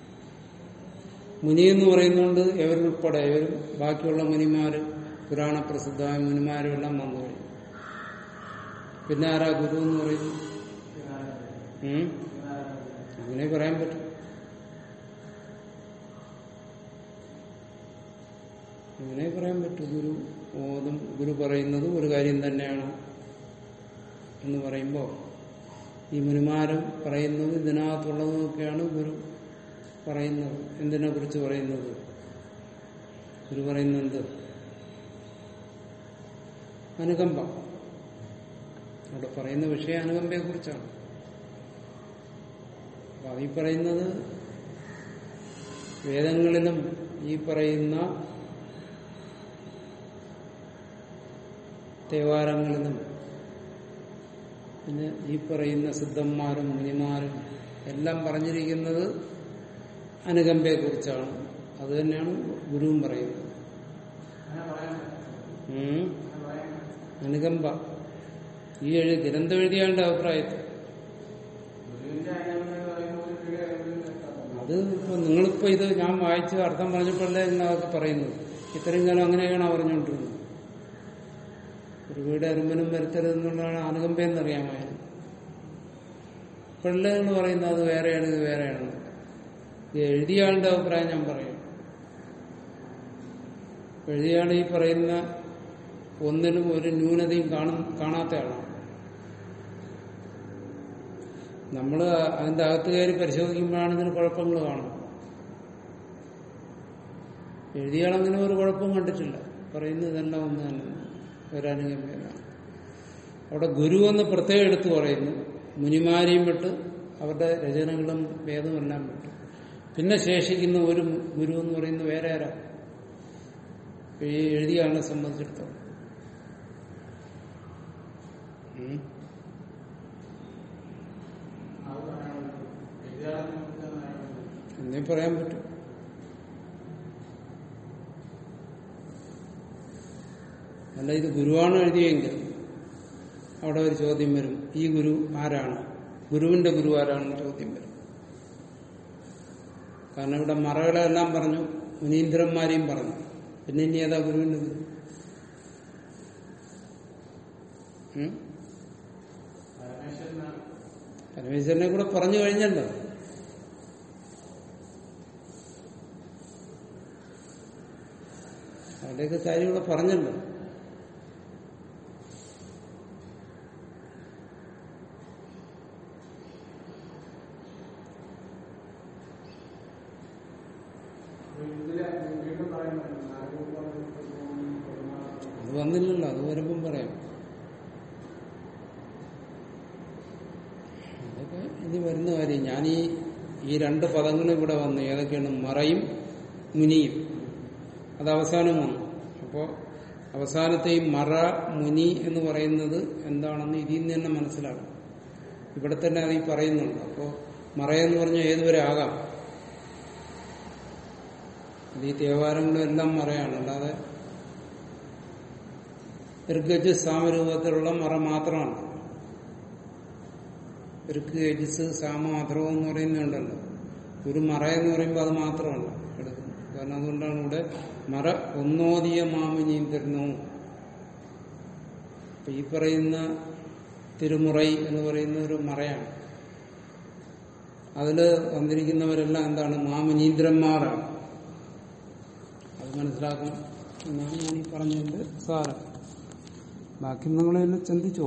മുനി എന്ന് പറയുന്നതുകൊണ്ട് ഇവരുൾപ്പെടെ ഇവരും ബാക്കിയുള്ള മുനിമാര് പുരാണ പ്രസിദ്ധമായ മുനിമാരും എല്ലാം വന്നു കഴിഞ്ഞു പിന്നെ ആരാ ഗുരു എന്ന് പറയുന്നു ഉം? അങ്ങനെ പറയാൻ പറ്റും അങ്ങനെ പറയാൻ പറ്റും ഗുരു ഓതും ഗുരു പറയുന്നതും ഒരു കാര്യം തന്നെയാണ് എന്ന് പറയുമ്പോൾ ഈ മുനിമാരും പറയുന്നത് ഇതിനകത്തുള്ളതൊക്കെയാണ് ഗുരു പറയുന്നത് എന്തിനെ കുറിച്ച് പറയുന്നത് ഗുരു പറയുന്നത് അനുകമ്പ അവിടെ പറയുന്ന വിഷയം അനുകമ്പയെ കുറിച്ചാണ് അപ്പൊ ഈ പറയുന്നത് വേദങ്ങളിലും ഈ പറയുന്ന തേവാരങ്ങളിലും പിന്നെ ഈ പറയുന്ന സിദ്ധന്മാരും മുനിമാരും എല്ലാം പറഞ്ഞിരിക്കുന്നത് അനുകമ്പയെ കുറിച്ചാണ് അത് തന്നെയാണ് ഗുരുവും പറയുന്നത് ഉം. അനുകമ്പ ഈ എഴു ഗ്രന്ഥം എഴുതിയാണ്ട് അഭിപ്രായത്തിൽ അത് ഇപ്പൊ നിങ്ങളിപ്പോ ഇത് ഞാൻ വായിച്ച് അർത്ഥം പറഞ്ഞപ്പോഴല്ലേ നിങ്ങൾ അതൊക്കെ പറയുന്നത് ഇത്രയും കാലം അങ്ങനെയാണ് പറഞ്ഞുകൊണ്ടിരുന്നത് ഒരു വീട് അരുമ്പനും വരുത്തരുതെന്നുള്ളതാണ് അനുകമ്പയെന്നറിയാമായിരുന്നു ഇപ്പോഴല്ലേ നിങ്ങൾ പറയുന്നത് അത് വേറെയാണ് ഇത് വേറെയാണ് ഇത് എഴുതിയ ആളുടെ അഭിപ്രായം ഞാൻ പറയും എഴുതിയ ആൾ ഈ പറയുന്ന ഒന്നിനും ഒരു ന്യൂനതയും കാണും കാണാത്ത ആളാണ് നമ്മൾ അതിന്റെ അകത്ത് കയറി പരിശോധിക്കുമ്പോഴാണ് ഇതിന് കുഴപ്പങ്ങൾ കാണുന്നത് എഴുതിയാളങ്ങനെ ഒരു കുഴപ്പവും കണ്ടിട്ടില്ല പറയുന്നത് ഇതെല്ലാം ഒന്ന് തന്നെ ഒരനുഗമ്യനാണ് അവിടെ ഗുരു എന്ന് പ്രത്യേകം എടുത്തു പറയുന്നു മുനിമാരെയും വിട്ട് അവരുടെ രചനകളും വേദവും എല്ലാം വിട്ടു പിന്നെ ശേഷിക്കുന്ന ഒരു ഗുരു എന്ന് പറയുന്നത് വേറെ ആരാ ഈ എഴുതിയ ആളിനെ സംബന്ധിച്ചിടത്തോളം ഉം. എന്നേ പറയാൻ പറ്റും അല്ല ഇത് ഗുരുവാണ് എഴുതിയെങ്കിൽ അവിടെ ഒരു ചോദ്യം വരും ഈ ഗുരു ആരാണ് ഗുരുവിന്റെ ഗുരു ആരാണെന്ന് ചോദ്യം വരും കാരണം ഇവിടെ മറകളെല്ലാം പറഞ്ഞു മുനീന്ദ്രന്മാരെയും പറഞ്ഞു പിന്നെ ഇനി ഏതാ ഗുരുവിന്റെ ഗുരു ഉം? പരമേശ്വരനെ കൂടെ പറഞ്ഞു കഴിഞ്ഞല്ലോ അവിടെയൊക്കെ കാര്യം ഇവിടെ പറഞ്ഞല്ലോ അത് വന്നില്ലല്ലോ അത് വരുമ്പം പറയാം അതൊക്കെ ഇനി വരുന്ന കാര്യം ഞാൻ ഈ ഈ രണ്ട് പദങ്ങളും ഇവിടെ വന്നു ഏതൊക്കെയാണ് മറയും മുനിയും അത് അവസാനം വന്നു അപ്പോ അവസാനത്തെ ഈ മറ മുനി എന്ന് പറയുന്നത് എന്താണെന്ന് ഇതിൽ നിന്ന് തന്നെ മനസ്സിലാകും ഇവിടെ തന്നെ അത് ഈ പറയുന്നുണ്ട് അപ്പോ മറയെന്ന് പറഞ്ഞാൽ ഏതുവരെ ആകാം അത് ഈ തേവാരങ്ങളും എല്ലാം മറയാണ് അല്ലാതെ ഋഗജ് സാമരൂപത്തിലുള്ള മറ മാത്രമാണ് ഋഗ് യജസ് സാമ അഥർവം എന്ന് പറയുന്നുണ്ടല്ലോ ഒരു മറ എന്ന് പറയുമ്പോൾ അത് മാത്രമല്ല എടുക്കുന്നത് കാരണം അതുകൊണ്ടാണ് ഇവിടെ മറ ഒന്നോദിയ മാമിനിയും തരുന്നു അപ്പൊ ഈ പറയുന്ന തിരുമുറൈ എന്ന് പറയുന്ന ഒരു മറയാണ് അതില് വന്നിരിക്കുന്നവരെല്ലാം എന്താണ് മാമുനീന്ദ്രന്മാരാണ് അത് മനസ്സിലാക്കണം എന്നാണ് ഞാൻ ഈ പറഞ്ഞതിന്റെ സാരം ബാക്കി നിങ്ങളെല്ലാം ചിന്തിച്ചു